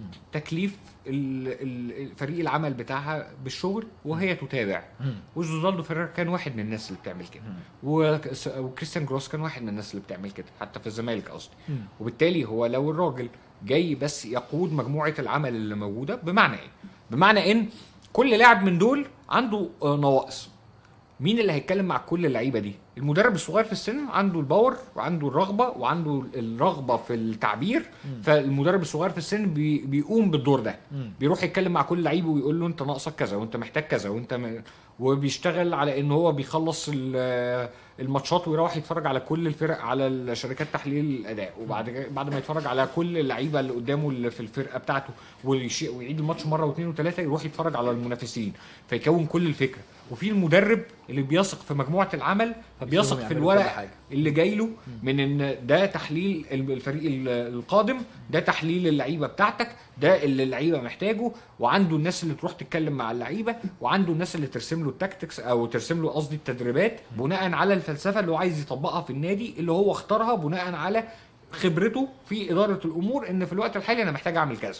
تكليف ال- ال- فريق العمل بتاعها بالشغل وهي تتابع
مم.
وجوزالدو فيريرا كان واحد من الناس اللي بتعمل كده وكس- وكريستيان جروس كان واحد من الناس اللي بتعمل كده حتى في الزمالك قصدي
مم.
وبالتالي هو لو الراجل جاي بس يقود مجموعه العمل اللي موجوده بمعنى ايه؟ بمعنى ان كل لاعب من دول عنده آه، نواقص مين اللي هيتكلم مع كل اللعيبه دي؟ المدرب الصغير في السن عنده الباور وعنده الرغبه وعنده الرغبه في التعبير فالمدرب الصغير في السن بي بيقوم بالدور ده
مم.
بيروح يتكلم مع كل لعيب ويقول له انت ناقصك كذا وانت محتاج كذا وانت م... وبيشتغل على ان هو بيخلص ال- الماتشات ويروح يتفرج على كل الفرق على شركات تحليل الاداء وبعد كده- بعد ما يتفرج على كل اللعيبه اللي قدامه اللي في الفرقه بتاعته ويش- ويعيد الماتش مره واثنين وثلاثه يروح يتفرج على المنافسين فيكون كل الفكره وفي المدرب اللي بيثق في مجموعه العمل فبيثق في
يعملوا كل
الورق
حاجة.
اللي جاي له من ان ده تحليل الفريق ال- القادم ده تحليل اللعيبه بتاعتك ده اللي اللعيبه محتاجه وعنده الناس اللي تروح تتكلم مع اللعيبه وعنده الناس اللي ترسم له التكتكس او ترسم له قصدي التدريبات بناء على الفلسفه اللي هو عايز يطبقها في النادي اللي هو اختارها بناء على خبرته في اداره الامور ان في الوقت الحالي انا محتاج اعمل كذا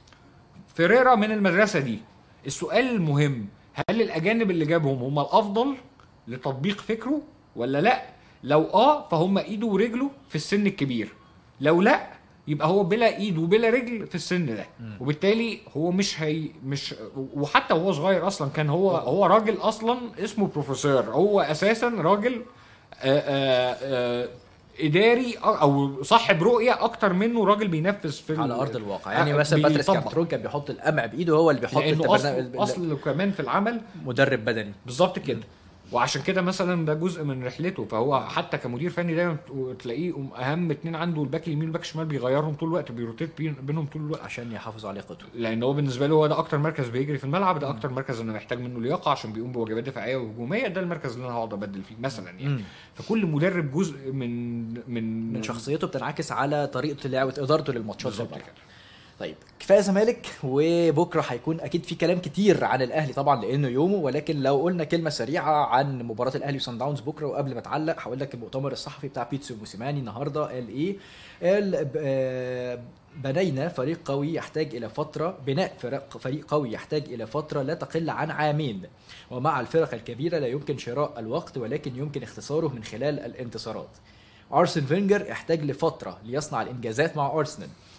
فيريرا من المدرسه دي السؤال المهم هل الاجانب اللي جابهم هم الافضل لتطبيق فكره ولا لا لو اه فهم ايده ورجله في السن الكبير لو لا يبقى هو بلا ايد وبلا رجل في السن ده وبالتالي هو مش هي مش وحتى وهو صغير اصلا كان هو هو راجل اصلا اسمه بروفيسور هو اساسا راجل آآ آآ اداري او صاحب رؤيه اكتر منه راجل بينفذ في ال-
على ارض الواقع يعني
آه،
مثلا باتريس
بيطبق.
كابترون كان بيحط القمع بايده هو اللي بيحط
لانه
البرنامج-
اصل اصل كمان في العمل
مدرب بدني
بالظبط كده وعشان كده مثلا ده جزء من رحلته فهو حتى كمدير فني دايما تلاقيه اهم اتنين عنده الباك اليمين والباك الشمال بيغيرهم طول الوقت بيروتيت بين- بينهم طول الوقت
عشان يحافظوا على قيمته
لان هو بالنسبه له هو ده اكتر مركز بيجري في الملعب ده اكتر مركز انا محتاج منه لياقه عشان بيقوم بواجبات دفاعيه وهجوميه ده المركز اللي انا هقعد ابدل فيه مثلا يعني
مم.
فكل مدرب جزء من من
من شخصيته بتنعكس على طريقه لعبه ادارته للماتشات
بالظبط
طبعاً.
كده
طيب كفايه زمالك وبكره هيكون اكيد في كلام كتير عن الاهلي طبعا لانه يومه ولكن لو قلنا كلمه سريعه عن مباراه الاهلي وصن داونز بكره وقبل ما اتعلق هقول لك المؤتمر الصحفي بتاع بيتسو موسيماني النهارده قال ايه؟ قال ب- آه، بنينا فريق قوي يحتاج الى فتره بناء فريق فريق قوي يحتاج الى فتره لا تقل عن عامين ومع الفرق الكبيره لا يمكن شراء الوقت ولكن يمكن اختصاره من خلال الانتصارات ارسن فينجر احتاج لفتره ليصنع الانجازات مع ارسنال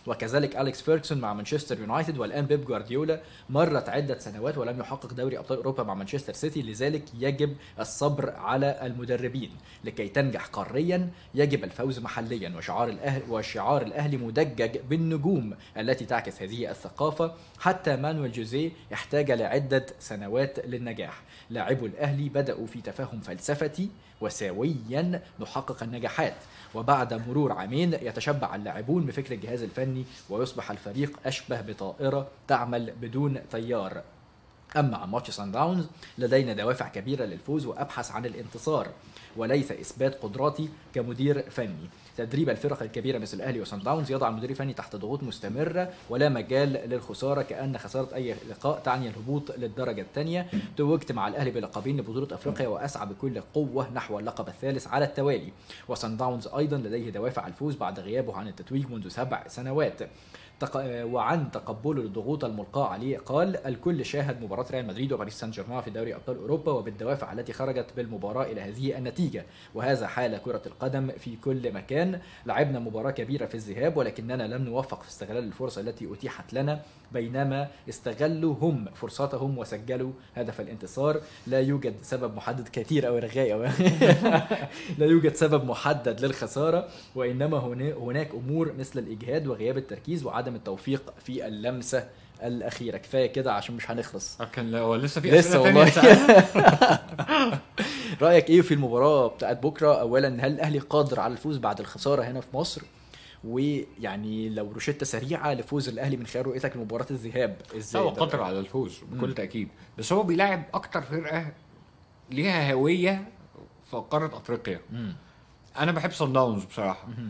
وكذلك اليكس فيركسون مع مانشستر يونايتد والان بيب جوارديولا مرت عده سنوات ولم يحقق دوري ابطال اوروبا مع مانشستر سيتي لذلك يجب الصبر على المدربين لكي تنجح قاريا يجب الفوز محليا وشعار الاهلي وشعار الاهلي مدجج بالنجوم التي تعكس هذه الثقافه حتى مانويل جوزيه احتاج لعده سنوات للنجاح لاعبو الاهلي بداوا في تفهم فلسفتي وسويا نحقق النجاحات وبعد مرور عامين يتشبع اللاعبون بفكر الجهاز الفني ويصبح الفريق أشبه بطائرة تعمل بدون طيار أما عن ماتش سان داونز لدينا دوافع كبيرة للفوز وأبحث عن الانتصار وليس إثبات قدراتي كمدير فني تدريب الفرق الكبيره مثل الاهلي وسان داونز يضع المدير الفني تحت ضغوط مستمره ولا مجال للخساره كان خساره اي لقاء تعني الهبوط للدرجه الثانيه توجت مع الاهلي بلقبين لبطوله افريقيا واسعى بكل قوه نحو اللقب الثالث على التوالي وسان داونز ايضا لديه دوافع الفوز بعد غيابه عن التتويج منذ سبع سنوات تق... وعن تقبله للضغوط الملقاة عليه قال الكل شاهد مباراة ريال مدريد وباريس سان جيرمان في دوري أبطال أوروبا وبالدوافع التي خرجت بالمباراة إلى هذه النتيجة وهذا حال كرة القدم في كل مكان لعبنا مباراة كبيرة في الذهاب ولكننا لم نوفق في استغلال الفرصة التي أتيحت لنا بينما استغلوا هم فرصتهم وسجلوا هدف الانتصار لا يوجد سبب محدد كثير أو رغاي أو لا يوجد سبب محدد للخسارة وإنما هناك أمور مثل الإجهاد وغياب التركيز وعدم التوفيق في اللمسة الأخيرة كفاية كده عشان مش هنخلص
كان هو لسه في
لسه
أسئلة
والله
تانية
رأيك إيه في المباراة بتاعت بكرة أولا هل الأهلي قادر على الفوز بعد الخسارة هنا في مصر ويعني لو روشتة سريعة لفوز الأهلي من خلال رؤيتك لمباراة الذهاب
لا
إزاي
هو
ده؟
قادر على الفوز بكل
مم.
تاكيد بس هو بيلاعب اكتر فرقه ليها هويه في قاره افريقيا
مم.
انا بحب صن داونز بصراحه
مم.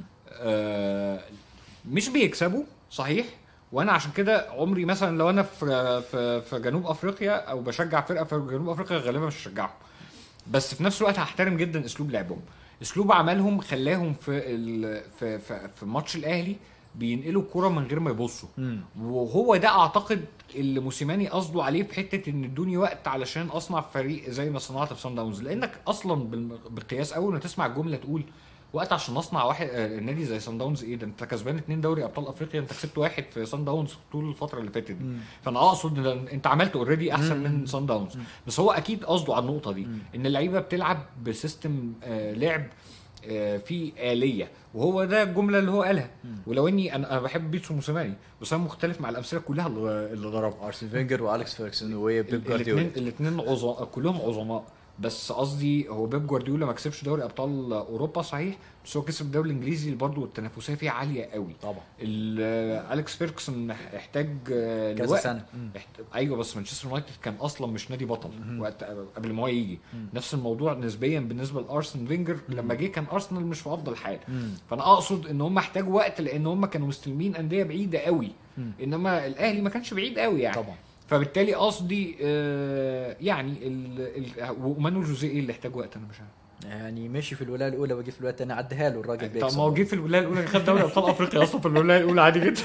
آه مش بيكسبوا صحيح وانا عشان كده عمري مثلا لو انا في في في جنوب افريقيا او بشجع فرقه في جنوب افريقيا غالبا مش هشجعهم بس في نفس الوقت هحترم جدا اسلوب لعبهم اسلوب عملهم خلاهم في ال... في في, في ماتش الاهلي بينقلوا الكرة من غير ما يبصوا
مم.
وهو ده اعتقد اللي موسيماني قصده عليه في حته ان ادوني وقت علشان اصنع فريق زي ما صنعت في صن داونز لانك اصلا بال- بالقياس اول ما تسمع الجمله تقول وقت عشان اصنع واحد آه، نادي زي صن داونز ايه ده انت كسبان اتنين دوري ابطال افريقيا انت كسبت واحد في صن داونز طول الفتره اللي فاتت دي
مم.
فانا اقصد ان انت عملت اوريدي احسن
مم.
من صن داونز بس هو اكيد قصده على النقطه دي
مم.
ان اللعيبه بتلعب بسيستم آه، لعب آه، فيه آلية وهو ده الجملة اللي هو قالها ولو اني انا أنا بحب بيتسو موسيماني بس انا مختلف مع الامثله كلها اللي اللي ضربها
ارسن فينجر واليكس فيركسون وبيب جوارديولا
الاثنين الاثنين عظماء كلهم عظماء بس قصدي هو بيب جوارديولا ما كسبش دوري ابطال اوروبا صحيح بس هو كسب الدوري الانجليزي اللي برضه التنافسيه فيه عاليه قوي
طبعا
ال- اليكس فيركسون احتاج آه،
كذا
لوقت.
سنة. مم.
احت... ايوه بس مانشستر يونايتد كان اصلا مش نادي بطل
مهم.
وقت قبل ما هو يجي
مم.
نفس الموضوع نسبيا بالنسبه لارسن فينجر
مم.
لما جه كان ارسنال مش في افضل حال
مم.
فانا اقصد ان هم احتاجوا وقت لان هم كانوا مستلمين انديه بعيده قوي
مم.
انما الاهلي ما كانش بعيد قوي يعني
طبعا
فبالتالي قصدي آه يعني ال... ال... ومانويل جوزيه ايه اللي احتاج وقت انا مش عارف
يعني مشي في الولايه الاولى وجه في الولايه الثانيه عدها له الراجل
طب
بيكسب
ما هو جه في الولايه الاولى خد دوري ابطال افريقيا اصلا في الولايه الاولى عادي جدا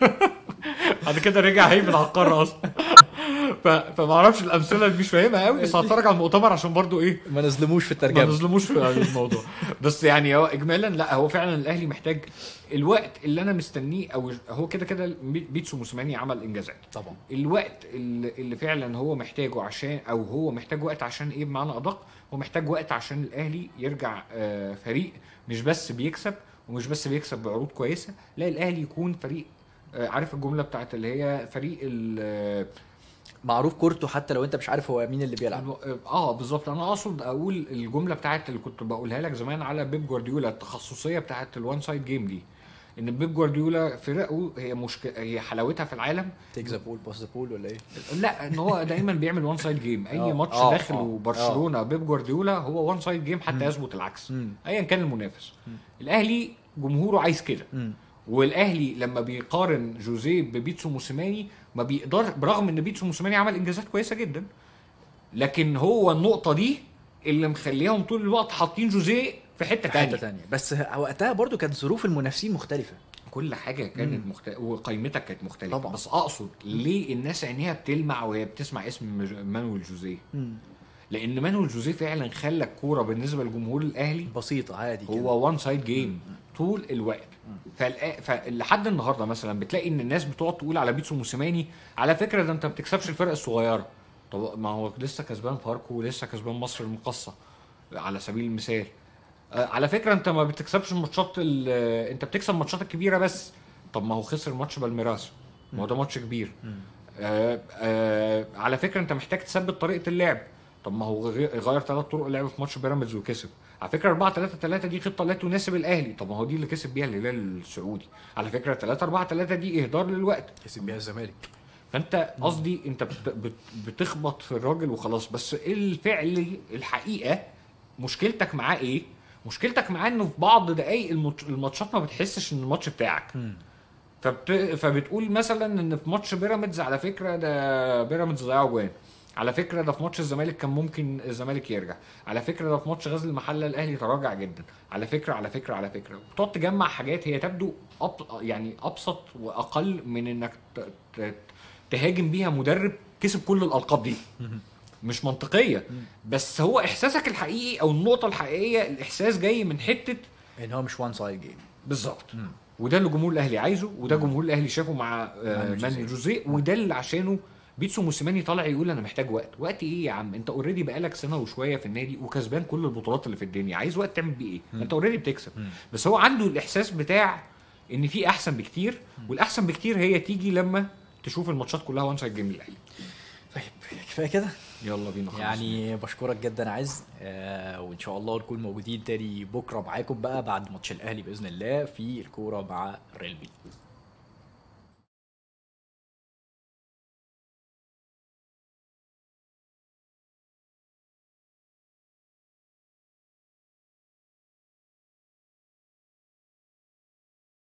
بعد كده رجع هيمن على القاره اصلا ف... فما اعرفش الامثله اللي مش فاهمها قوي بس هتفرج على المؤتمر عشان برضو ايه
ما نظلموش في
ما
الترجمه
نظلموش في الموضوع بس يعني هو اجمالا لا هو فعلا الاهلي محتاج الوقت اللي انا مستنيه او هو كده كده بيتسو موسيماني عمل انجازات
طبعا
الوقت اللي, اللي فعلا هو محتاجه عشان او هو محتاج وقت عشان ايه بمعنى ادق هو محتاج وقت عشان الاهلي يرجع آه، فريق مش بس بيكسب ومش بس بيكسب بعروض كويسه لا الاهلي يكون فريق آه، عارف الجمله بتاعت اللي هي فريق ال آه،
معروف كورته حتى لو انت مش عارف هو مين اللي بيلعب
الو- اه بالظبط انا اقصد اقول الجمله بتاعت اللي كنت بقولها لك زمان على بيب جوارديولا التخصصيه بتاعت الوان سايد جيم دي ان بيب جوارديولا فرقه هي مشكله هي حلاوتها في العالم
تيك ذا بول باس ذا بول ولا ايه؟
لا ان هو دايما بيعمل وان سايد جيم اي
آه،
ماتش
آه،
داخله
آه،
برشلونه بيب جوارديولا هو وان سايد جيم حتى يثبت العكس
مم.
ايا كان المنافس الاهلي جمهوره عايز كده
مم.
والاهلي لما بيقارن جوزيه ببيتسو موسيماني ما بيقدر برغم ان بيتسو موسيماني عمل انجازات كويسه جدا لكن هو النقطه دي اللي مخليهم طول الوقت حاطين جوزيه في حته
في حته
تانية
ثانيه بس وقتها برضو كانت ظروف المنافسين مختلفه
كل حاجه كانت مختلفه وقيمتك كانت مختلفه
طبعا.
بس اقصد ليه الناس عينيها بتلمع وهي بتسمع اسم مج- مانويل جوزيه
مم.
لان مانويل جوزيه فعلا خلى الكوره بالنسبه لجمهور الاهلي
بسيطه عادي كده.
هو وان سايد جيم طول الوقت فالآ- فلحد النهارده مثلا بتلاقي ان الناس بتقعد تقول على بيتسو موسيماني على فكره ده انت ما بتكسبش الفرق الصغيره طب ما هو لسه كسبان فاركو ولسه كسبان مصر المقصه على سبيل المثال آه، على فكره انت ما بتكسبش الماتشات ال- انت بتكسب الماتشات الكبيره بس طب ما هو خسر ماتش بالميراس ما هو ده ماتش كبير آه آه على فكره انت محتاج تثبت طريقه اللعب طب ما هو غي- غير ثلاث طرق لعب في ماتش بيراميدز وكسب على فكره 4 3 3 دي خطه لا تناسب الاهلي طب ما هو دي اللي كسب بيها الهلال السعودي على فكره 3 4 3 دي اهدار للوقت
كسب بيها الزمالك
فانت قصدي انت بت- بت- بتخبط في الراجل وخلاص بس الفعل الحقيقه مشكلتك معاه ايه؟ مشكلتك معاه انه في بعض دقائق الماتش- الماتشات ما بتحسش ان الماتش بتاعك فبت... فبتقول مثلا ان في ماتش بيراميدز على فكره ده بيراميدز ضيعوا جوان على فكره ده في ماتش الزمالك كان ممكن الزمالك يرجع على فكره ده في ماتش غزل المحله الاهلي تراجع جدا على فكره على فكره على فكره بتقعد تجمع حاجات هي تبدو أب... يعني ابسط واقل من انك ت... ت... تهاجم بيها مدرب كسب كل الالقاب دي مش منطقيه بس هو احساسك الحقيقي او النقطه الحقيقيه الاحساس جاي من حته
ان هو مش وان سايد جيم
بالظبط وده اللي جمهور الاهلي عايزه وده جمهور الاهلي شافه مع آه،
مانويل
مانويل
جوزيه.
جوزيه وده اللي عشانه بيتسو موسيماني طالع يقول انا محتاج وقت وقت ايه يا عم انت اوريدي بقالك سنه وشويه في النادي وكسبان كل البطولات اللي في الدنيا عايز وقت تعمل بيه ايه انت اوريدي بتكسب بس هو عنده الاحساس بتاع ان في احسن بكتير والاحسن بكتير هي تيجي لما تشوف الماتشات كلها وان سايد جيم للاهلي
طيب كفايه كده
يلا بينا خلاص
يعني بشكرك جدا عز آه وان شاء الله نكون موجودين تاني بكره معاكم بقى بعد ماتش الاهلي باذن الله في الكوره مع ريال بيت